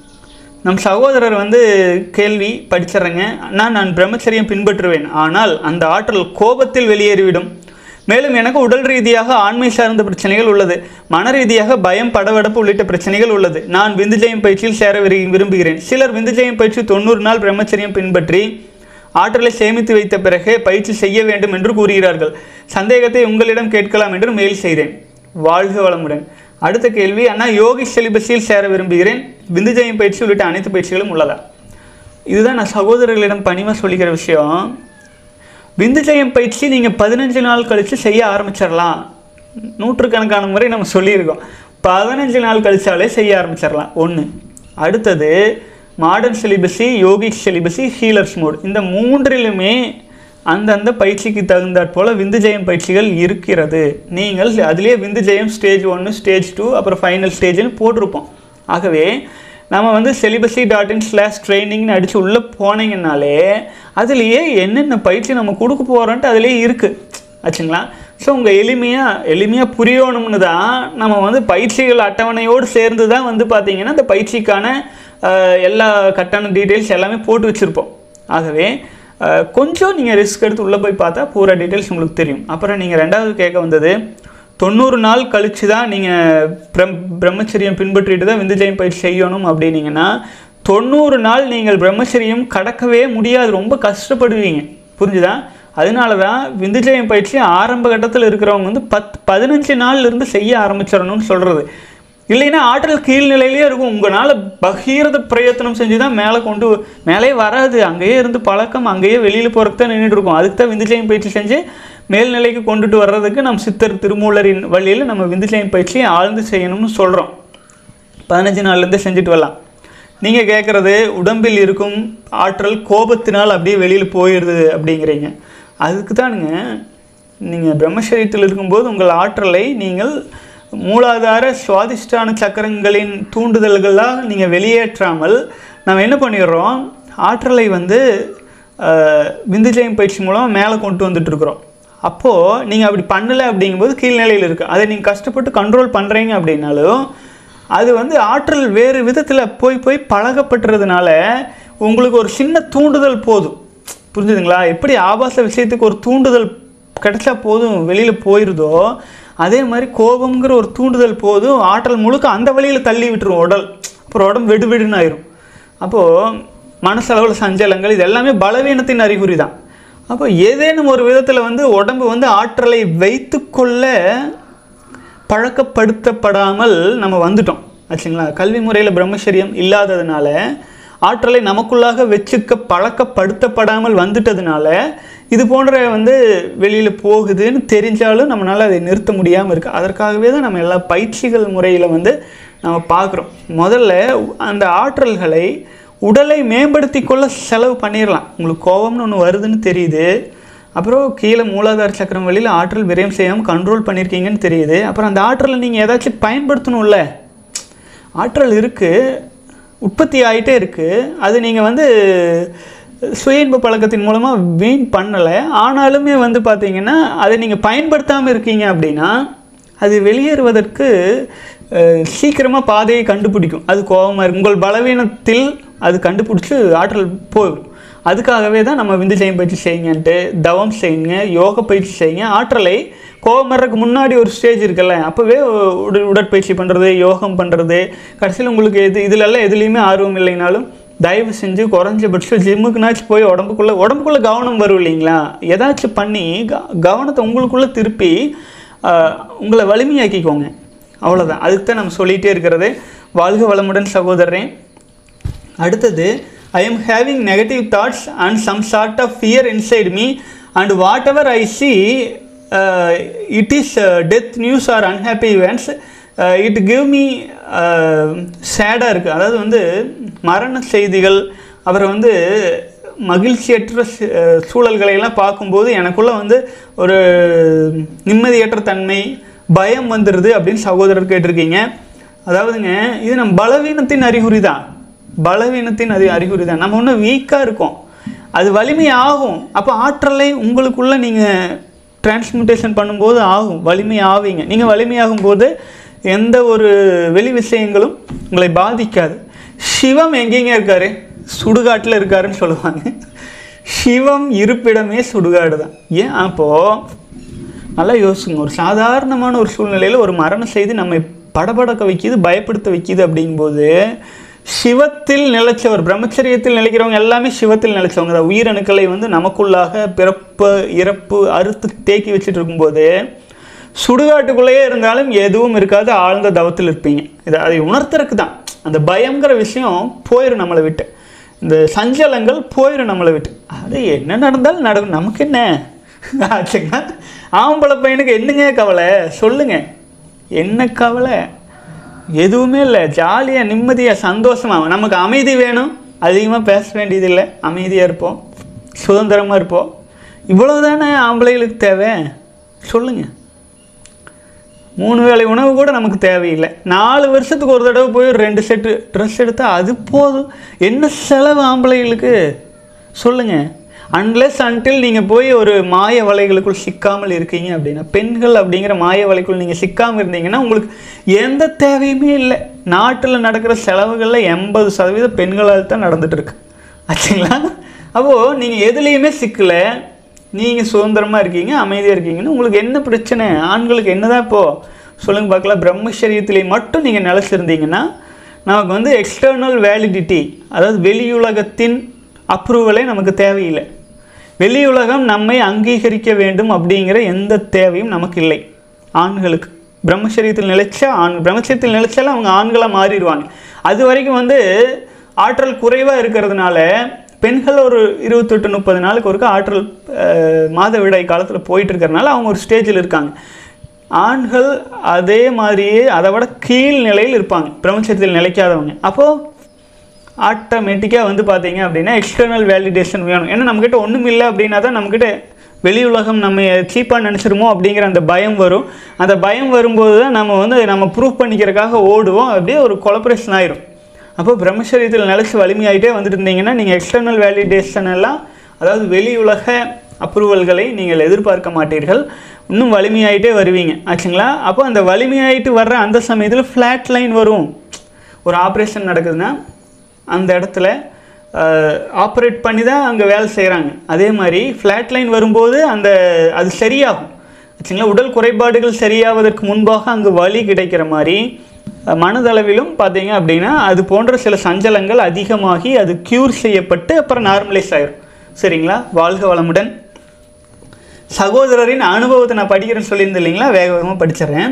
A: நம் சகோதரர் வந்து கேள்வி படிச்சிடுறேங்க நான் நான் பிரம்மச்சரியம் பின்பற்றுவேன் ஆனால் அந்த ஆற்றல் கோபத்தில் வெளியேறிவிடும் மேலும் எனக்கு உடல் ரீதியாக ஆண்மை சார்ந்த பிரச்சனைகள் உள்ளது மன ரீதியாக பயம் படவடப்பு உள்ளிட்ட பிரச்சனைகள் உள்ளது நான் விந்துஜெயம் பயிற்சியில் சேர விரு- விரும்புகிறேன் சிலர் விந்துஜெயம் பயிற்சி தொண்ணூறு நாள் பிரம்மச்சரியம் பின்பற்றி ஆற்றலை சேமித்து வைத்த பிறகு பயிற்சி செய்ய வேண்டும் என்று கூறுகிறார்கள் சந்தேகத்தை உங்களிடம் கேட்கலாம் என்று மெயில் செய்தேன் வாழ்க வளமுடன் அடுத்த கேள்வி அண்ணா யோகி செலிபஸில் சேர விரும்புகிறேன் விந்துஜெயம் பயிற்சி உள்ளிட்ட அனைத்து பயிற்சிகளும் உள்ளதா இதுதான் நான் சகோதரர்களிடம் பணிவாக சொல்லிக்கிற விஷயம் விந்துஜெயம் பயிற்சி நீங்கள் பதினஞ்சு நாள் கழித்து செய்ய ஆரம்பிச்சிடலாம் நூற்றுக்கணக்கான முறை நம்ம சொல்லியிருக்கோம் பதினஞ்சு நாள் கழிச்சாலே செய்ய ஆரம்பிச்சிடலாம் ஒன்று அடுத்தது modern celibacy yogic celibacy healers mode இந்த மூன்றிலுமே அந்தந்த பயிற்சிக்கு தகுந்தாற் போல் விந்துஜெயம் பயிற்சிகள் இருக்கிறது நீங்கள் அதிலே விந்துஜெயம் ஸ்டேஜ் ஒன்று ஸ்டேஜ் டூ அப்புறம் ஃபைனல் ஸ்டேஜ்னு போட்டிருப்போம் ஆகவே நம்ம வந்து செலிபஸி டாட் இன் ஸ்லாஷ் ட்ரைனிங்னு அடித்து உள்ளே போனீங்கன்னாலே அதுலேயே என்னென்ன பயிற்சி நம்ம கொடுக்க போகிறோன்ட்டு அதுலேயே இருக்குது ஆச்சுங்களா ஸோ உங்கள் எளிமையாக எளிமையாக புரியணும்னு தான் நம்ம வந்து பயிற்சிகள் அட்டவணையோடு சேர்ந்து தான் வந்து பார்த்தீங்கன்னா அந்த பயிற்சிக்கான அஹ், எல்லா கட்டான டீட்டெயில்ஸ் எல்லாமே போட்டு வச்சுருப்போம் ஆகவே அஹ், கொஞ்சம் நீங்கள் ரிஸ்க் எடுத்து உள்ளே போய் பார்த்தா பூரா டீட்டெயில்ஸ் உங்களுக்கு தெரியும் அப்புறம் நீங்கள் ரெண்டாவது கேட்க வந்தது தொண்ணூறு நாள் கழிச்சு தான் நீங்கள் பிரம் பிரம்மச்சரியம் பின்பற்றிட்டு தான் விந்துஜயம் பயிற்சி செய்யணும் அப்படின்னீங்கன்னா தொண்ணூறு நாள் நீங்கள் பிரம்மச்சரியம் கடக்கவே முடியாது ரொம்ப கஷ்டப்படுவீங்க புரிஞ்சுதா அதனால தான் விந்துஜயம் பயிற்சி ஆரம்ப கட்டத்தில் இருக்கிறவங்க வந்து பத் பதினஞ்சு நாள்லேருந்து செய்ய ஆரம்பிச்சிடணும்னு சொல்கிறது இல்லைன்னா ஆற்றல் கீழ்நிலையிலே இருக்கும் உங்களால் பகீரத பிரயத்தனம் செஞ்சு தான் மேலே கொண்டு மேலே வராது அங்கேயே இருந்து பழக்கம் அங்கேயே வெளியில் போகிறதுக்கு தான் நின்றுட்டு இருக்கும் அதுக்கு தான் விந்துஜயம் பயிற்சி செஞ்சு மேல்நிலைக்கு கொண்டுட்டு வர்றதுக்கு நம்ம சித்தர் திருமூலரின் வழியில் நம்ம விந்துஜயம் பயிற்சியை ஆழ்ந்து செய்யணும்னு சொல்கிறோம் பதினஞ்சு நாள்லேருந்து செஞ்சுட்டு வரலாம் நீங்கள் கேட்குறது உடம்பில் இருக்கும் ஆற்றல் கோபத்தினால் அப்படியே வெளியில் போயிடுது அப்படிங்கிறீங்க அதுக்கு தானுங்க நீங்கள் பிரம்மசரீரத்தில் இருக்கும்போது உங்கள் ஆற்றலை நீங்கள் மூலாதார சுவாதிஷ்டான சக்கரங்களின் தூண்டுதல்களாக நீங்கள் வெளியேற்றாமல் நம்ம என்ன பண்ணிடுறோம் ஆற்றலை வந்து அஹ், விந்துஜயம் பயிற்சி மூலம் மேலே கொண்டு வந்துட்டு இருக்கிறோம் அப்போது நீங்கள் அப்படி பண்ணலை அப்படிங்கும்போது கீழ்நிலையில் இருக்குது அதை நீங்கள் கஷ்டப்பட்டு கண்ட்ரோல் பண்ணுறீங்க அப்படின்னாலும் அது வந்து ஆற்றல் வேறு விதத்தில் போய் போய் பழகப்பட்டுறதுனால உங்களுக்கு ஒரு சின்ன தூண்டுதல் போதும் புரிஞ்சுதுங்களா எப்படி ஆபாச விஷயத்துக்கு ஒரு தூண்டுதல் கிடைச்சா போதும் வெளியில் போயிடுதோ அதே மாதிரி கோபம்ங்கிற ஒரு தூண்டுதல் போதும் ஆற்றல் முழுக்க அந்த வழியில் தள்ளி விட்டுரும் உடல் அப்புறம் உடம்பு வெடு வெடுன்னு ஆயிரும் அப்போது மனசளவில் சஞ்சலங்கள் இது எல்லாமே பலவீனத்தின் அறிகுறி தான் அப்போ ஏதேனும் ஒரு விதத்தில் வந்து உடம்பு வந்து ஆற்றலை வைத்துக்கொள்ள பழக்கப்படுத்தப்படாமல் நம்ம வந்துட்டோம் ஆச்சுங்களா கல்வி முறையில் பிரம்மச்சரியம் இல்லாததுனால ஆற்றலை நமக்குள்ளாக வச்சுக்க பழக்கப்படுத்தப்படாமல் வந்துட்டதுனால இது போன்ற வந்து வெளியில் போகுதுன்னு தெரிஞ்சாலும் நம்மளால் அதை நிறுத்த முடியாமல் இருக்குது அதற்காகவே தான் நம்ம எல்லா பயிற்சிகள் முறையில் வந்து நம்ம பார்க்குறோம் முதல்ல அந்த ஆற்றல்களை உடலை மேம்படுத்தி கொள்ள செலவு பண்ணிடலாம் உங்களுக்கு கோபம்னு ஒன்று வருதுன்னு தெரியுது அப்புறம் கீழே மூலாதார சக்கரம் வழியில் ஆற்றல் விரயம் செய்யாமல் கண்ட்ரோல் பண்ணியிருக்கீங்கன்னு தெரியுது அப்புறம் அந்த ஆற்றலை நீங்கள் ஏதாச்சும் பயன்படுத்தணும்ல ஆற்றல் இருக்குது உற்பத்தி ஆகிட்டே இருக்குது அது நீங்கள் வந்து சுய இன்ப பழக்கத்தின் மூலமாக வீண் பண்ணலை ஆனாலுமே வந்து பார்த்தீங்கன்னா அதை நீங்கள் பயன்படுத்தாமல் இருக்கீங்க அப்படின்னா அது வெளியேறுவதற்கு சீக்கிரமாக பாதையை கண்டுபிடிக்கும் அது கோபமாக இருக்கும் உங்கள் பலவீனத்தில் அது கண்டுபிடிச்சி ஆற்றல் போயிடும் அதுக்காகவே தான் நம்ம விந்துஜயம் பயிற்சி செய்யுங்கன்ட்டு தவம் செய்யுங்க யோக பயிற்சி செய்யுங்க ஆற்றலை கோபம் வர்றதுக்கு முன்னாடி ஒரு ஸ்டேஜ் இருக்குல்ல அப்போவே உட உடற்பயிற்சி பண்ணுறது யோகம் பண்ணுறது கடைசியில் உங்களுக்கு எது இதுலெல்லாம் எதுலேயுமே ஆர்வம் இல்லைனாலும் தயவு செஞ்சு குறைஞ்சபட்சம் ஜிம்முக்குனாச்சும் போய் உடம்புக்குள்ளே உடம்புக்குள்ளே கவனம் வரும் இல்லைங்களா ஏதாச்சும் பண்ணி க கவனத்தை உங்களுக்குள்ளே திருப்பி ஆஹ், உங்களை வலிமையாக்கிக்கோங்க அவ்வளோதான் அதுக்கு தான் நம்ம சொல்லிகிட்டே இருக்கிறது வாழ்க வளமுடன் சகோதரரே அடுத்தது I am having negative thoughts and some sort of fear inside me and whatever I see it is death news or unhappy events it give me சேடாக இருக்குது அதாவது வந்து மரண செய்திகள் அப்புறம் வந்து மகிழ்ச்சியற்ற சு- அஹ் சூழல்களை எல்லாம் பார்க்கும்போது எனக்குள்ள வந்து ஒரு நிம்மதியற்ற தன்மை பயம் வந்துடுது அப்படின்னு சகோதரர் கேட்டிருக்கீங்க அதாவதுங்க இது நம்ம பலவீனத்தின் அறிகுறி தான் பலவீனத்தின் அறி அறிகுறி தான் நம்ம இன்னும் வீக்காக இருக்கோம் அது வலிமை ஆகும் அப்போ ஆற்றலை உங்களுக்குள்ளே நீங்கள் டிரான்ஸ்மிட்டேஷன் பண்ணும்போது ஆகும் வலிமை ஆவீங்க நீங்கள் வலிமையாகும் போது எந்த ஒரு வெளி விஷயங்களும் உங்களை பாதிக்காது சிவம் எங்கேங்க இருக்காரு சுடுகாட்டில் இருக்காருன்னு சொல்லுவாங்க சிவம் இருப்பிடமே சுடுகாடு தான் ஏன் அப்போது நல்லா யோசிச்சுங்க ஒரு சாதாரணமான ஒரு சூழ்நிலையில் ஒரு மரண செய்தி நம்மை படபடக்க வைக்கிது பயப்படுத்த வைக்கிது அப்படிங்கும்போது சிவத்தில் நிலைச்சவர் பிரம்மச்சரியத்தில் நிலைக்கிறவங்க எல்லாமே சிவத்தில் நிலைச்சவங்க தான் உயிரணுக்களை வந்து நமக்குள்ளாக பிறப்பு இறப்பு அறுத்து தேக்கி வச்சுட்டு இருக்கும்போது சுடுகாட்டுக்குள்ளேயே இருந்தாலும் எதுவும் இருக்காது ஆழ்ந்த தவத்தில் இருப்பீங்க இதை அதை உணர்த்துறதுக்கு தான் அந்த பயங்கிற விஷயம் போயிடும் நம்மளை விட்டு இந்த சஞ்சலங்கள் போயிடும் நம்மளை விட்டு அது என்ன நடந்தாலும் நடக்கும் நமக்கு என்ன ஆச்சுங்க ஆம்பளை பையனுக்கு என்னங்க கவலை சொல்லுங்க என்ன கவலை எதுவுமே இல்லை ஜாலியாக நிம்மதியாக சந்தோஷமாக நமக்கு அமைதி வேணும் அதிகமாக பேச வேண்டியதில்லை அமைதியாக இருப்போம் சுதந்திரமாக இருப்போம் இவ்வளவுதானே ஆம்பளைகளுக்கு தேவை சொல்லுங்கள் மூணு வேளை உணவு கூட நமக்கு தேவையில்லை நாலு வருஷத்துக்கு ஒரு தடவை போய் ஒரு ரெண்டு செட்டு ட்ரெஸ் எடுத்தால் அது போதும் என்ன செலவு ஆம்பளைகளுக்கு சொல்லுங்கள் அன்லெஸ் அன்டில் நீங்கள் போய் ஒரு மாய வலைகளுக்குள் சிக்காமல் இருக்கீங்க அப்படின்னா பெண்கள் அப்படிங்கிற மாய வலைக்குள் நீங்கள் சிக்காமல் இருந்தீங்கன்னா உங்களுக்கு எந்த தேவையுமே இல்லை நாட்டில் நடக்கிற செலவுகளில் எண்பது சதவீதம் பெண்களால் தான் நடந்துட்டு இருக்கு ஆச்சுங்களா அப்போது நீங்கள் எதுலேயுமே சிக்கலை நீங்கள் சுதந்திரமாக இருக்கீங்க அமைதியாக இருக்கீங்கன்னு உங்களுக்கு என்ன பிரச்சனை ஆண்களுக்கு என்னதான் இப்போது சொல்லுங்க பார்க்கலாம் பிரம்மச்சரியத்திலே மட்டும் நீங்கள் நிலச்சிருந்தீங்கன்னா நமக்கு வந்து எக்ஸ்டர்னல் வேலிடிட்டி அதாவது வெளியுலகத்தின் அப்ரூவலே நமக்கு தேவையில்லை வெளியுலகம் நம்மை அங்கீகரிக்க வேண்டும் அப்படிங்கிற எந்த தேவையும் நமக்கு இல்லை ஆண்களுக்கு பிரம்மச்சரியத்தில் நிலைச்சா ஆண் பிரம்மச்சரியத்தில் நிலைச்சாலும் அவங்க ஆண்களாக மாறிடுவாங்க அது வரைக்கும் வந்து ஆற்றல் குறைவாக இருக்கிறதுனால பெண்கள் ஒரு இருபத்தெட்டு முப்பது நாளுக்கு ஒருக்க ஆற்றல் அஹ், மாதவிடாய் காலத்தில் போயிட்டு இருக்கிறதுனால அவங்க ஒரு ஸ்டேஜில் இருக்காங்க ஆண்கள் அதே மாதிரியே அதை விட கீழ் நிலையில் இருப்பாங்க பிரம்மச்சரியத்தில் நிலைக்காதவங்க அப்போது ஆட்டோமேட்டிக்காக வந்து பார்த்தீங்க அப்படின்னா எக்ஸ்டர்னல் வேலிடேஷன் வேணும் ஏன்னா நம்மக்கிட்ட ஒன்றும் இல்லை அப்படின்னா தான் நம்மக்கிட்ட வெளி உலகம் நம்ம சீப்பாக நினச்சிருமோ அப்படிங்கிற அந்த பயம் வரும் அந்த பயம் வரும்போது தான் நம்ம வந்து நம்ம ப்ரூவ் பண்ணிக்கிறதுக்காக ஓடுவோம் அப்படியே ஒரு கொலபரேஷன் ஆயிரும் அப்போ பிரம்மச்சரியத்தில் நிலச்சி வலிமையாயிட்டே வந்துட்டு இருந்தீங்கன்னா நீங்கள் எக்ஸ்டர்னல் வேலிடேஷன் எல்லாம் அதாவது வெளி உலக அப்ரூவல்களை நீங்கள் எதிர்பார்க்க மாட்டீர்கள் இன்னும் வலிமையாயிட்டே வருவீங்க ஆச்சுங்களா அப்போ அந்த வலிமையாயிட்டு வர்ற அந்த சமயத்தில் ஃப்ளாட் லைன் வரும் ஒரு ஆப்ரேஷன் நடக்குதுன்னா அந்த இடத்துல ஆப்ரேட் பண்ணி தான் அங்கே வேலை செய்கிறாங்க அதே மாதிரி ஃப்ளாட் லைன் வரும்போது அந்த அது சரியாகும் ஆச்சுங்களா உடல் குறைபாடுகள் சரியாவதற்கு முன்பாக அங்கு வலி கிடைக்கிற மாதிரி அஹ், மனதளவிலும் பார்த்தீங்க அப்படின்னா அது போன்ற சில சஞ்சலங்கள் அதிகமாகி அது க்யூர் செய்யப்பட்டு அப்புறம் நார்மலைஸ் ஆயிரும் சரிங்களா வாழ்க வளமுடன் சகோதரரின் அனுபவத்தை நான் படிக்கிறேன்னு சொல்லியிருந்தேன் இல்லைங்களா வேக வேகமாக படிச்சிடுறேன்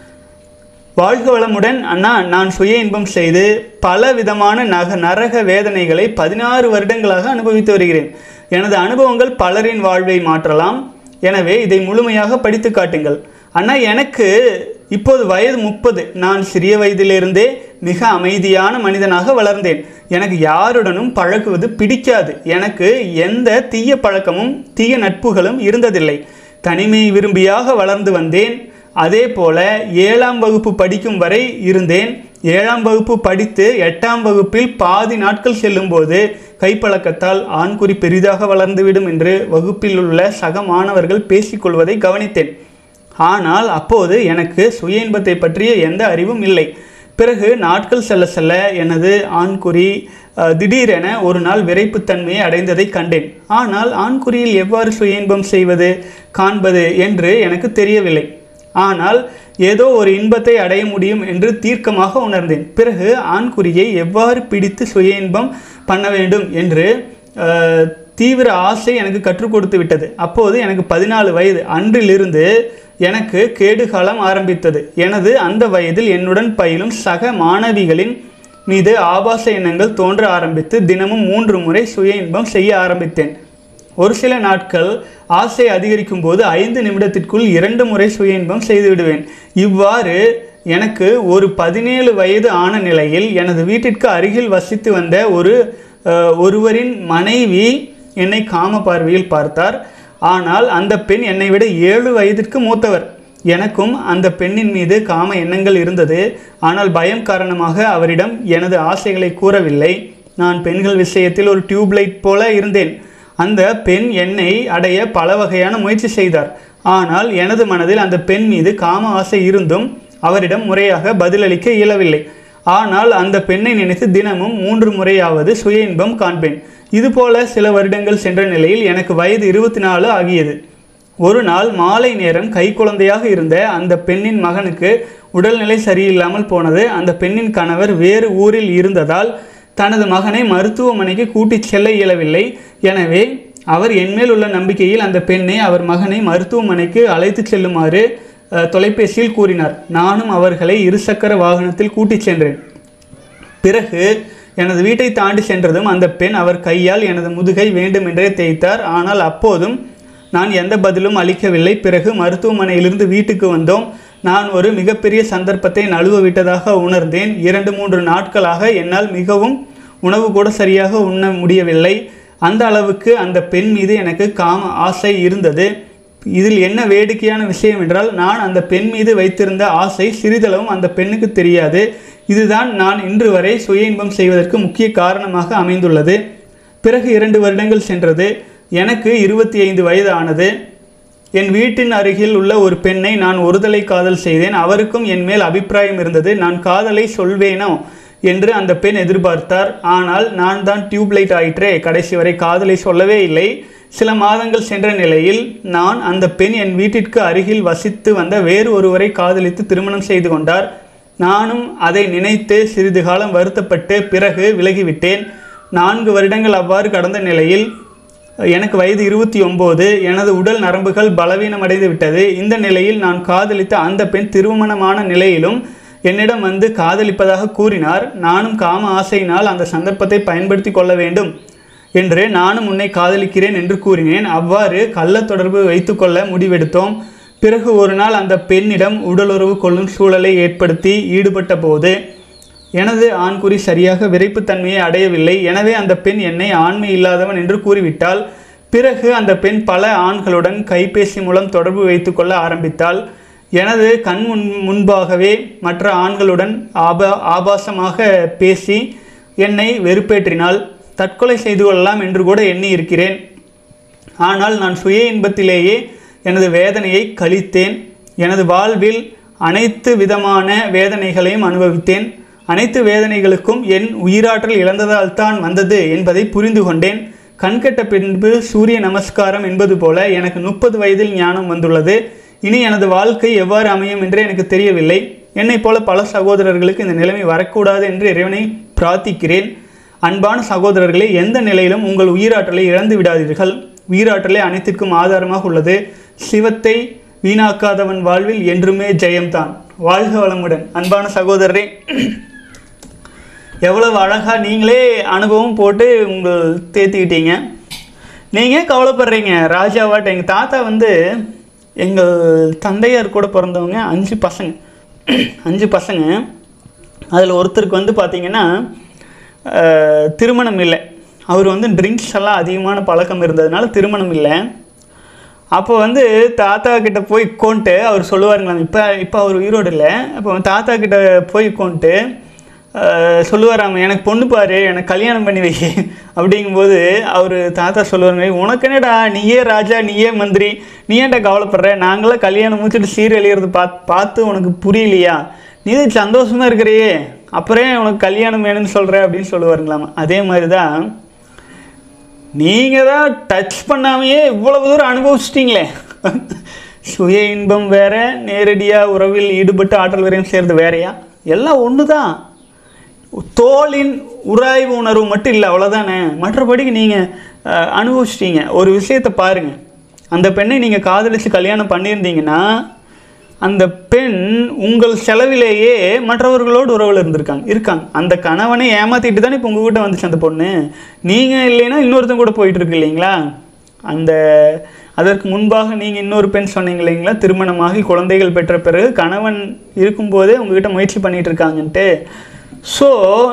A: வாழ்க வளமுடன் அண்ணா நான் சுய இன்பம் செய்து பல விதமான நக நரக வேதனைகளை பதினாறு வருடங்களாக அனுபவித்து வருகிறேன் எனது அனுபவங்கள் பலரின் வாழ்வை மாற்றலாம் எனவே இதை முழுமையாக படித்து காட்டுங்கள் அண்ணா எனக்கு இப்போது வயது முப்பது நான் சிறிய வயதிலிருந்தே மிக அமைதியான மனிதனாக வளர்ந்தேன் எனக்கு யாருடனும் பழகுவது பிடிக்காது எனக்கு எந்த தீய பழக்கமும் தீய நட்புகளும் இருந்ததில்லை தனிமை விரும்பியாக வளர்ந்து வந்தேன் அதே போல ஏழாம் வகுப்பு படிக்கும் வரை இருந்தேன் ஏழாம் வகுப்பு படித்து எட்டாம் வகுப்பில் பாதி நாட்கள் செல்லும்போது கைப்பழக்கத்தால் ஆண்குறி பெரிதாக வளர்ந்துவிடும் என்று வகுப்பில் உள்ள சக மாணவர்கள் பேசிக்கொள்வதை கவனித்தேன் ஆனால் அப்போது எனக்கு சுய இன்பத்தை பற்றிய எந்த அறிவும் இல்லை பிறகு நாட்கள் செல்ல செல்ல எனது ஆண்குறி அஹ், திடீரென ஒரு நாள் விரைப்புத்தன்மையை அடைந்ததை கண்டேன் ஆனால் ஆண்குறியில் எவ்வாறு சுய இன்பம் செய்வது காண்பது என்று எனக்கு தெரியவில்லை ஆனால் ஏதோ ஒரு இன்பத்தை அடைய முடியும் என்று தீர்க்கமாக உணர்ந்தேன் பிறகு ஆண்குறியை எவ்வாறு பிடித்து சுய இன்பம் பண்ண வேண்டும் என்று அஹ், தீவிர ஆசை எனக்கு கற்றுக் கொடுத்து விட்டது அப்போது எனக்கு பதினாலு வயது அன்றிலிருந்து எனக்கு கேடுகாலம் ஆரம்பித்தது எனது அந்த வயதில் என்னுடன் பயிலும் சக மாணவிகளின் மீது ஆபாச எண்ணங்கள் தோன்ற ஆரம்பித்து தினமும் மூன்று முறை சுய இன்பம் செய்ய ஆரம்பித்தேன் ஒரு சில நாட்கள் ஆசை அதிகரிக்கும் போது ஐந்து நிமிடத்திற்குள் இரண்டு முறை சுய இன்பம் செய்து விடுவேன் இவ்வாறு எனக்கு ஒரு பதினேழு வயது ஆன நிலையில் எனது வீட்டிற்கு அருகில் வசித்து வந்த ஒரு அஹ், ஒருவரின் மனைவி என்னை காம பார்வையில் பார்த்தார் ஆனால் அந்த பெண் என்னை விட ஏழு வயதிற்கு மூத்தவர் எனக்கும் அந்த பெண்ணின் மீது காம எண்ணங்கள் இருந்தது ஆனால் பயம் காரணமாக அவரிடம் எனது ஆசைகளை கூறவில்லை நான் பெண்கள் விஷயத்தில் ஒரு டியூப்லைட் போல இருந்தேன் அந்த பெண் என்னை அடைய பல வகையான முயற்சி செய்தார் ஆனால் எனது மனதில் அந்த பெண் மீது காம ஆசை இருந்தும் அவரிடம் முறையாக பதிலளிக்க இயலவில்லை ஆனால் அந்த பெண்ணை நினைத்து தினமும் மூன்று முறையாவது சுய இன்பம் காண்பேன் இதுபோல சில வருடங்கள் சென்ற நிலையில் எனக்கு வயது இருபத்தி நாலு ஆகியது ஒரு நாள் மாலை நேரம் கை குழந்தையாக இருந்த அந்த பெண்ணின் மகனுக்கு உடல்நிலை சரியில்லாமல் போனது அந்த பெண்ணின் கணவர் வேறு ஊரில் இருந்ததால் தனது மகனை மருத்துவமனைக்கு கூட்டிச் செல்ல இயலவில்லை எனவே அவர் என்மேல் உள்ள நம்பிக்கையில் அந்த பெண்ணை அவர் மகனை மருத்துவமனைக்கு அழைத்துச் செல்லுமாறு அஹ், தொலைபேசியில் கூறினார் நானும் அவர்களை இருசக்கர வாகனத்தில் கூட்டிச் சென்றேன் பிறகு எனது வீட்டை தாண்டி சென்றதும் அந்த பெண் அவர் கையால் எனது முதுகை வேண்டுமென்றே தேய்த்தார் ஆனால் அப்போதும் நான் எந்த பதிலும் அளிக்கவில்லை பிறகு மருத்துவமனையிலிருந்து வீட்டுக்கு வந்தோம் நான் ஒரு மிகப்பெரிய சந்தர்ப்பத்தை நழுவ விட்டதாக உணர்ந்தேன் இரண்டு மூன்று நாட்களாக என்னால் மிகவும் உணவு கூட சரியாக உண்ண முடியவில்லை அந்த அளவுக்கு அந்த பெண் மீது எனக்கு காம ஆசை இருந்தது இதில் என்ன வேடிக்கையான விஷயம் என்றால் நான் அந்த பெண் மீது வைத்திருந்த ஆசை சிறிதளவும் அந்த பெண்ணுக்கு தெரியாது இதுதான் நான் இன்று வரை சுய இன்பம் செய்வதற்கு முக்கிய காரணமாக அமைந்துள்ளது பிறகு இரண்டு வருடங்கள் சென்றது எனக்கு இருபத்தி ஐந்து வயது ஆனது என் வீட்டின் அருகில் உள்ள ஒரு பெண்ணை நான் ஒருதலை காதல் செய்தேன் அவருக்கும் என் மேல் அபிப்பிராயம் இருந்தது நான் காதலை சொல்வேனோ என்று அந்த பெண் எதிர்பார்த்தார் ஆனால் நான் தான் டியூப்லைட் ஆயிற்றே கடைசி வரை காதலை சொல்லவே இல்லை சில மாதங்கள் சென்ற நிலையில் நான் அந்த பெண் என் வீட்டிற்கு அருகில் வசித்து வந்த வேறு ஒருவரை காதலித்து திருமணம் செய்து கொண்டார் நானும் அதை நினைத்து சிறிது காலம் வருத்தப்பட்டு பிறகு விலகிவிட்டேன் நான்கு வருடங்கள் அவ்வாறு கடந்த நிலையில் எனக்கு வயது இருபத்தி ஒம்பது எனது உடல் நரம்புகள் பலவீனமடைந்து விட்டது இந்த நிலையில் நான் காதலித்த அந்த பெண் திருமணமான நிலையிலும் என்னிடம் வந்து காதலிப்பதாக கூறினார் நானும் காம ஆசையினால் அந்த சந்தர்ப்பத்தை பயன்படுத்தி கொள்ள வேண்டும் என்று நானும் உன்னை காதலிக்கிறேன் என்று கூறினேன் அவ்வாறு கள்ள தொடர்பு வைத்துக்கொள்ள முடிவெடுத்தோம் பிறகு ஒரு நாள் அந்த பெண்ணிடம் உடலுறவு கொள்ளும் சூழலை ஏற்படுத்தி ஈடுபட்ட போது எனது ஆண்குறி சரியாக விரைப்புத்தன்மையை அடையவில்லை எனவே அந்த பெண் என்னை ஆண்மை இல்லாதவன் என்று கூறிவிட்டால் பிறகு அந்த பெண் பல ஆண்களுடன் கைபேசி மூலம் தொடர்பு வைத்துக்கொள்ள ஆரம்பித்தாள் எனது கண் முன் முன்பாகவே மற்ற ஆண்களுடன் ஆபா ஆபாசமாக பேசி என்னை வெறுப்பேற்றினாள் தற்கொலை செய்து கொள்ளலாம் என்று கூட எண்ணி இருக்கிறேன் ஆனால் நான் சுய இன்பத்திலேயே எனது வேதனையை கழித்தேன் எனது வாழ்வில் அனைத்து விதமான வேதனைகளையும் அனுபவித்தேன் அனைத்து வேதனைகளுக்கும் என் உயிராற்றல் இழந்ததால் தான் வந்தது என்பதை புரிந்து கொண்டேன் கண்கட்ட பின்பு சூரிய நமஸ்காரம் என்பது போல எனக்கு முப்பது வயதில் ஞானம் வந்துள்ளது இனி எனது வாழ்க்கை எவ்வாறு அமையும் என்று எனக்கு தெரியவில்லை என்னைப் போல பல சகோதரர்களுக்கு இந்த நிலைமை வரக்கூடாது என்று இறைவனை பிரார்த்திக்கிறேன் அன்பான சகோதரர்களே எந்த நிலையிலும் உங்கள் உயிராற்றலை இழந்து விடாதீர்கள் உயிராற்றலே அனைத்திற்கும் ஆதாரமாக உள்ளது சிவத்தை வீணாக்காதவன் வாழ்வில் என்றுமே ஜெயம்தான் வாழ்க வளமுடன் அன்பான சகோதரரே எவ்வளவு அழகாக நீங்களே அனுபவம் போட்டு உங்கள் தேத்திக்கிட்டீங்க நீங்கள் கவலைப்படுறீங்க ராஜாவாட்ட எங்கள் தாத்தா வந்து எங்கள் தந்தையார் கூட பிறந்தவங்க அஞ்சு பசங்க அஞ்சு பசங்க அதில் ஒருத்தருக்கு வந்து பார்த்தீங்கன்னா அஹ், திருமணம் இல்லை அவர் வந்து ட்ரிங்க்ஸ் எல்லாம் அதிகமான பழக்கம் இருந்ததுனால திருமணம் இல்லை அப்போ வந்து தாத்தா கிட்ட போய் உட்காந்துட்டு அவர் சொல்லுவாருங்களாம் இப்போ இப்போ அவர் உயிரோடு இல்லை அப்போ தாத்தா கிட்ட போய் உட்காந்துட்டு சொல்லுவாராம் எனக்கு பொண்ணு பாரு எனக்கு கல்யாணம் பண்ணி வை அப்படிங்கும்போது அவர் தாத்தா சொல்லுவாருங்க உனக்கு என்னடா நீயே ராஜா நீயே மந்திரி நீ ஏன்டா கவலைப்படுற நாங்களாம் கல்யாணம் முடிச்சுட்டு சீர் எழுகிறது பார்த்து பார்த்து உனக்கு புரியலையா நீ தான் சந்தோஷமா இருக்கிறியே அப்புறம் ஏன் உனக்கு கல்யாணம் வேணும்னு சொல்கிற அப்படின்னு சொல்லுவாருங்களாம் அதே மாதிரி தான் நீங்கள் தான் டச் பண்ணாமையே இவ்வளவு தூரம் அனுபவிச்சிட்டீங்களே சுய இன்பம் வேற நேரடியாக உறவில் ஈடுபட்டு ஆற்றல் வரையும் சேர்ந்து வேறையா எல்லாம் ஒன்று தான் தோலின் உராய்வு உணர்வு மட்டும் இல்லை அவ்வளோதானே மற்றபடிக்கு நீங்கள் அனுபவிச்சிட்டீங்க ஒரு விஷயத்தை பாருங்கள் அந்த பெண்ணை நீங்கள் காதலித்து கல்யாணம் பண்ணியிருந்தீங்கன்னா அந்த பெண் உங்கள் செலவிலேயே மற்றவர்களோடு உறவில் இருந்திருக்காங்க இருக்காங்க அந்த கணவனை ஏமாத்திட்டு தானே இப்போ உங்ககிட்ட வந்துச்சு அந்த பொண்ணு நீங்கள் இல்லைன்னா இன்னொருத்தன் கூட போயிட்டு இருக்கு இல்லைங்களா அந்த அதற்கு முன்பாக நீங்கள் இன்னொரு பெண் சொன்னீங்க இல்லைங்களா திருமணமாகி குழந்தைகள் பெற்ற பிறகு கணவன் இருக்கும்போதே உங்ககிட்ட முயற்சி பண்ணிட்டு இருக்காங்கன்ட்டு ஸோ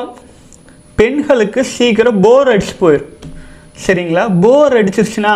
A: பெண்களுக்கு சீக்கிரம் போர் அடிச்சு போயிடும் சரிங்களா போர் அடிச்சிருச்சுன்னா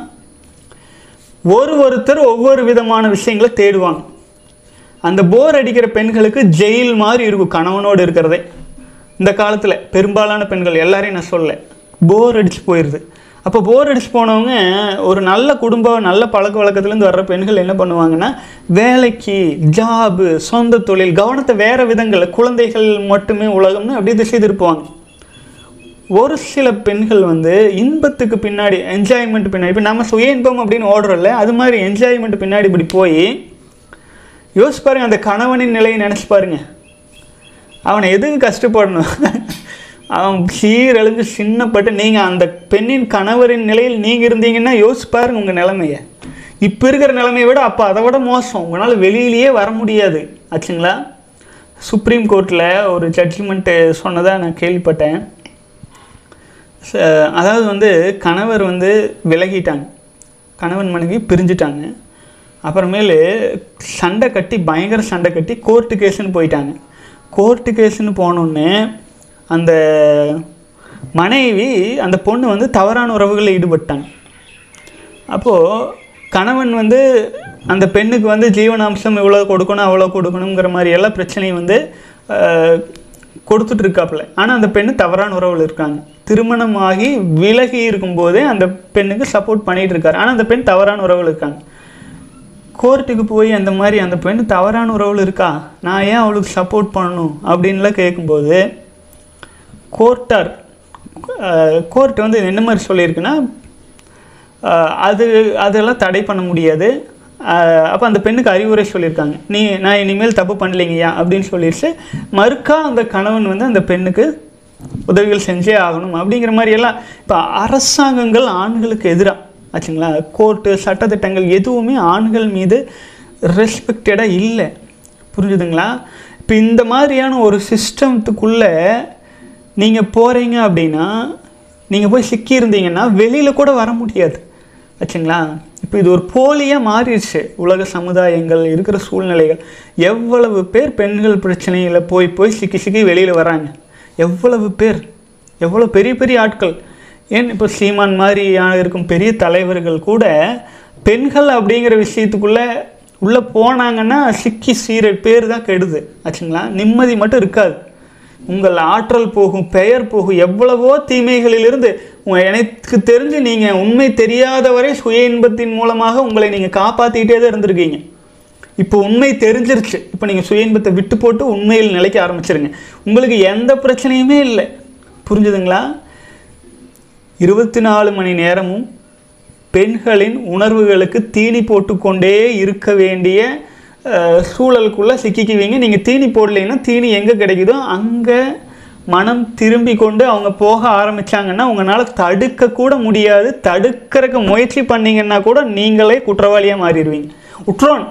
A: ஒரு ஒருத்தர் ஒவ்வொரு விதமான விஷயங்களை தேடுவாங்க அந்த போர் அடிக்கிற பெண்களுக்கு ஜெயில் மாதிரி இருக்கும் கணவனோடு இருக்கிறதே இந்த காலத்தில் பெரும்பாலான பெண்கள் எல்லாரையும் நான் சொல்ல போர் அடிச்சு போயிடுது அப்போ போர் அடிச்சு போனவங்க ஒரு நல்ல குடும்பம் நல்ல பழக்க வழக்கத்துலேருந்து வர்ற பெண்கள் என்ன பண்ணுவாங்கன்னா வேலைக்கு ஜாபு சொந்த தொழில் கவனத்தை வேறு விதங்களில் குழந்தைகள் மட்டுமே உலகம்னு அப்படியே திசை திருப்புவாங்க ஒரு சில பெண்கள் வந்து இன்பத்துக்கு பின்னாடி என்ஜாய்மெண்ட் பின்னாடி இப்போ நம்ம சுய இன்பம் அப்படின்னு ஓடுறோம்ல அது மாதிரி என்ஜாய்மெண்ட் பின்னாடி இப்படி போய் யோசிச்சு பாருங்க அந்த கணவனின் நிலையை நினச்சி பாருங்க அவனை எதுக்கு கஷ்டப்படணும் அவன் சீரழிஞ்சு சின்னப்பட்டு நீங்கள் அந்த பெண்ணின் கணவரின் நிலையில் நீங்கள் இருந்தீங்கன்னா யோசிச்சு பாருங்க உங்கள் நிலைமைய இப்போ இருக்கிற நிலைமையை விட அப்போ அதை விட மோசம் உங்களால் வெளியிலேயே வர முடியாது ஆச்சுங்களா சுப்ரீம் கோர்ட்டில் ஒரு ஜட்ஜ்மெண்ட்டு சொன்னதாக நான் கேள்விப்பட்டேன் ச- அதாவது வந்து கணவர் வந்து விலகிட்டாங்க கணவன் மனைவி பிரிஞ்சுட்டாங்க அப்புறமேலு சண்டை கட்டி பயங்கர சண்டை கட்டி கோர்ட்டு கேஸுன்னு போயிட்டாங்க கோர்ட்டு கேஸுன்னு போனோடனே அந்த மனைவி அந்த பொண்ணு வந்து தவறான உறவுகளில் ஈடுபட்டாங்க அப்போது கணவன் வந்து அந்த பெண்ணுக்கு வந்து ஜீவனாம்சம் இவ்வளோ கொடுக்கணும் அவ்வளோ கொடுக்கணுங்கிற மாதிரி எல்லா பிரச்சனையும் வந்து ஆஹ், கொடுத்துட்டு இருக்காப்புல ஆனால் அந்த பெண்ணு தவறான உறவில் இருக்காங்க திருமணமாகி விலகி இருக்கும்போதே அந்த பெண்ணுக்கு சப்போர்ட் பண்ணிட்டு இருக்காரு ஆனால் அந்த பெண் தவறான உறவில் இருக்காங்க கோர்ட்டுக்கு போய் அந்த மாதிரி அந்த பெண் தவறான உறவில் இருக்கா நான் ஏன் அவளுக்கு சப்போர்ட் பண்ணணும் அப்படின்லாம் கேட்கும்போது கோர்ட்டார் கோர்ட் வந்து என்ன மாதிரி சொல்லியிருக்குன்னா ஆஹ் அது அதெல்லாம் தடை பண்ண முடியாது அப்போ அந்த பெண்ணுக்கு அறிவுரை சொல்லியிருக்காங்க நீ நான் இனிமேல் தப்பு பண்ணலைங்கய்யா அப்படின்னு சொல்லிடுச்சு மறுக்கா அந்த கணவன் வந்து அந்த பெண்ணுக்கு உதவிகள் செஞ்சே ஆகணும் அப்படிங்கிற மாதிரி எல்லாம் இப்போ அரசாங்கங்கள் ஆண்களுக்கு எதிராக ஆச்சுங்களா கோர்ட்டு சட்டத்திட்டங்கள் எதுவுமே ஆண்கள் மீது ரெஸ்பெக்டடாக இல்லை புரிஞ்சுதுங்களா இப்போ இந்த மாதிரியான ஒரு சிஸ்டத்துக்குள்ளே நீங்கள் போகிறீங்க அப்படின்னா நீங்கள் போய் சிக்கியிருந்தீங்கன்னா வெளியில் கூட வர முடியாது ஆச்சுங்களா இப்போ இது ஒரு போலியாக மாறிடுச்சு உலக சமுதாயங்கள் இருக்கிற சூழ்நிலைகள் எவ்வளவு பேர் பெண்கள் பிரச்சனையில் போய் போய் சிக்கி சிக்கி வெளியில் வராங்க எவ்வளவு பேர் எவ்வளோ பெரிய பெரிய ஆட்கள் ஏன் இப்போ சீமான் மாதிரி இருக்கும் பெரிய தலைவர்கள் கூட பெண்கள் அப்படிங்கிற விஷயத்துக்குள்ளே உள்ளே போனாங்கன்னா சிக்கி சீர பேர் தான் கெடுது ஆச்சுங்களா நிம்மதி மட்டும் இருக்காது உங்கள் ஆற்றல் போகும் பெயர் போகும் எவ்வளவோ தீமைகளிலிருந்து உங்க- எனக்கு தெரிஞ்சு நீங்கள் உண்மை தெரியாத வரை சுய இன்பத்தின் மூலமாக உங்களை நீங்கள் காப்பாற்றிக்கிட்டே தான் இருந்திருக்கீங்க இப்போ உண்மை தெரிஞ்சிருச்சு இப்போ நீங்கள் சுய இன்பத்தை விட்டு போட்டு உண்மையில் நிலைக்க ஆரம்பிச்சிருங்க உங்களுக்கு எந்த பிரச்சனையுமே இல்லை புரிஞ்சுதுங்களா இருபத்தி நாலு மணி நேரமும் பெண்களின் உணர்வுகளுக்கு தீனி போட்டுக்கொண்டே இருக்க வேண்டிய அஹ், சூழலுக்குள்ளே சிக்கிக்குவீங்க நீங்கள் தீனி போடலைன்னா தீனி எங்கே கிடைக்குதோ அங்கே மனம் திரும்பி கொண்டு அவங்க போக ஆரம்பிச்சாங்கன்னா உங்களால் தடுக்க கூட முடியாது தடுக்கிறதுக்கு முயற்சி பண்ணீங்கன்னா கூட நீங்களே குற்றவாளியாக மாறிடுவீங்க உற்றோன்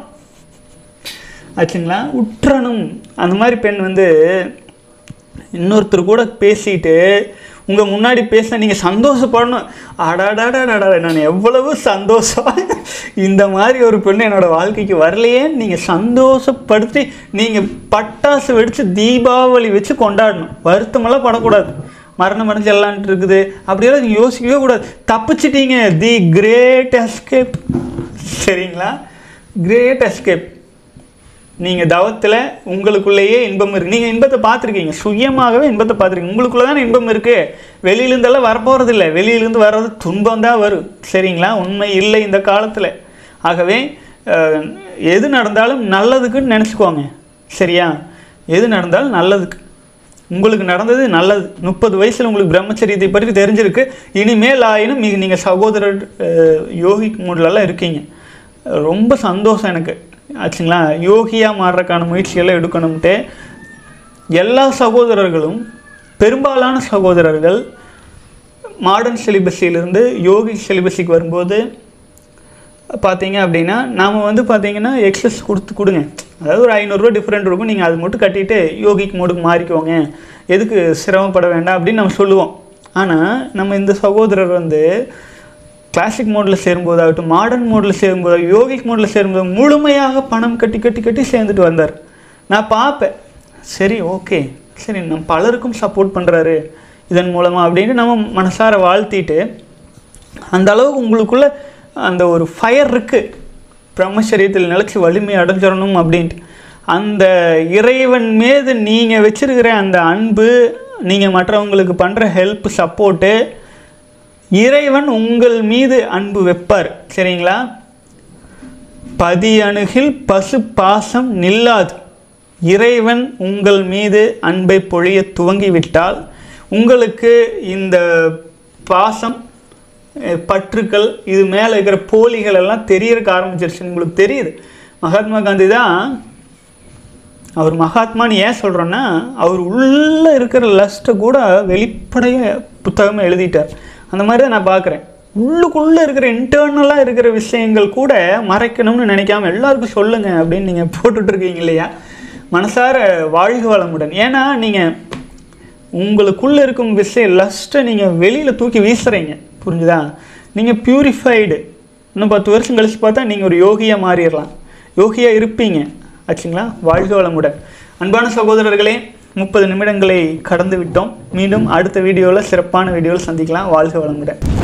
A: ஆச்சுங்களா உற்றணும் அந்த மாதிரி பெண் வந்து இன்னொருத்தர் கூட பேசிட்டு உங்கள் முன்னாடி பேச நீங்கள் சந்தோஷப்படணும் அடாடாடாடா நான் எவ்வளவு சந்தோஷம் இந்த மாதிரி ஒரு பெண் என்னோட வாழ்க்கைக்கு வரலையே நீங்கள் சந்தோஷப்படுத்தி நீங்கள் பட்டாசு வெடித்து தீபாவளி வச்சு கொண்டாடணும் வருத்தமெல்லாம் படக்கூடாது மரணம் அடைஞ்சு எல்லான்ட்டு இருக்குது அப்படியெல்லாம் நீங்கள் யோசிக்கவே கூடாது தப்பிச்சிட்டீங்க தி கிரேட் எஸ்கேப் சரிங்களா கிரேட் எஸ்கேப் நீங்கள் தவத்தில் உங்களுக்குள்ளேயே இன்பம் இருக்குது நீங்கள் இன்பத்தை பார்த்துருக்கீங்க சுயமாகவே இன்பத்தை பார்த்துருக்கீங்க உங்களுக்குள்ள தானே இன்பம் இருக்குது வெளியிலேருந்தெல்லாம் வரப்போகிறது இல்லை வெளியிலேருந்து வர்றது துன்பம் தான் வரும் சரிங்களா உண்மை இல்லை இந்த காலத்தில் ஆகவே அஹ், எது நடந்தாலும் நல்லதுக்குன்னு நினச்சிக்கோங்க சரியா எது நடந்தாலும் நல்லதுக்கு உங்களுக்கு நடந்தது நல்லது முப்பது வயசில் உங்களுக்கு பிரம்மச்சரியத்தை பற்றி தெரிஞ்சிருக்கு இனிமேல் ஆயினும் நீங்கள் நீங்கள் சகோதரர் அஹ், யோகிக் மூட்லலாம் இருக்கீங்க ரொம்ப சந்தோஷம் எனக்கு ஆச்சுங்களா யோகியாக மாறுறதுக்கான முயற்சியெல்லாம் எடுக்கணும்ட்டு எல்லா சகோதரர்களும் பெரும்பாலான சகோதரர்கள் மாடர்ன் சிலிபஸிலிருந்து யோகி சிலிபஸிக்கு வரும்போது பார்த்தீங்க அப்படின்னா நாம் வந்து பார்த்தீங்கன்னா எக்ஸஸ் கொடுத்து கொடுங்க அதாவது ஒரு ஐநூறுரூவா டிஃப்ரெண்ட் இருக்கும் நீங்கள் அது மட்டும் கட்டிட்டு யோகிக்கு மோடுக்கு மாறிக்கோங்க எதுக்கு சிரமப்பட வேண்டாம் அப்படின்னு நம்ம சொல்லுவோம் ஆனால் நம்ம இந்த சகோதரர் வந்து கிளாசிக் மோடில் சேரும்போதாகட்டும் மாடர்ன் மோடில் சேரும்போது யோகிக் மோடில் சேரும்போது முழுமையாக பணம் கட்டி கட்டி கட்டி சேர்ந்துட்டு வந்தார் நான் பார்ப்பேன் சரி ஓகே சரி நம்ம பலருக்கும் சப்போர்ட் பண்ணுறாரு இதன் மூலமாக அப்படின்னு நம்ம மனசார வாழ்த்திட்டு அந்த அளவுக்கு உங்களுக்குள்ள அந்த ஒரு ஃபயர் இருக்குது பிரம்மச்சரியத்தில் நிலச்சி வலிமை அடைஞ்சிடணும் அப்படின்ட்டு அந்த இறைவன் மீது நீங்கள் வச்சிருக்கிற அந்த அன்பு நீங்கள் மற்றவங்களுக்கு பண்ணுற ஹெல்ப் சப்போர்ட்டு இறைவன் உங்கள் மீது அன்பு வைப்பார் சரிங்களா பதி அணுகில் பசு பாசம் நில்லாது இறைவன் உங்கள் மீது அன்பை பொழிய துவங்கிவிட்டால் உங்களுக்கு இந்த பாசம் அஹ், பற்றுக்கள் இது மேலே இருக்கிற போலிகள் எல்லாம் தெரியறதுக்கு ஆரம்பிச்சிருச்சு உங்களுக்கு தெரியுது மகாத்மா காந்தி தான் அவர் மகாத்மான்னு ஏன் சொல்கிறோன்னா அவர் உள்ளே இருக்கிற லஸ்ட்டை கூட வெளிப்படையாக புத்தகமாக எழுதிட்டார் அந்த மாதிரி தான் நான் பார்க்குறேன் உள்ளுக்குள்ளே இருக்கிற இன்டர்னலாக இருக்கிற விஷயங்கள் கூட மறைக்கணும்னு நினைக்காம எல்லாருக்கும் சொல்லுங்க அப்படின்னு நீங்கள் போட்டுட்ருக்கீங்க இல்லையா மனசார வாழ்க வளமுடன் ஏன்னா நீங்கள் உங்களுக்குள்ளே இருக்கும் விஷயம் லஸ்ட்டை நீங்கள் வெளியில் தூக்கி வீசுகிறீங்க புரிஞ்சுதா நீங்கள் பியூரிஃபைடு இன்னும் பத்து வருஷம் கழிச்சு பார்த்தா நீங்கள் ஒரு யோகியாக மாறிடலாம் யோகியாக இருப்பீங்க ஆச்சுங்களா வாழ்க வளமுடன் அன்பான சகோதரர்களே முப்பது நிமிடங்களை கடந்து விட்டோம் மீண்டும் அடுத்த வீடியோவில் சிறப்பான வீடியோவில் சந்திக்கலாம் வாழ்க வளமுடன்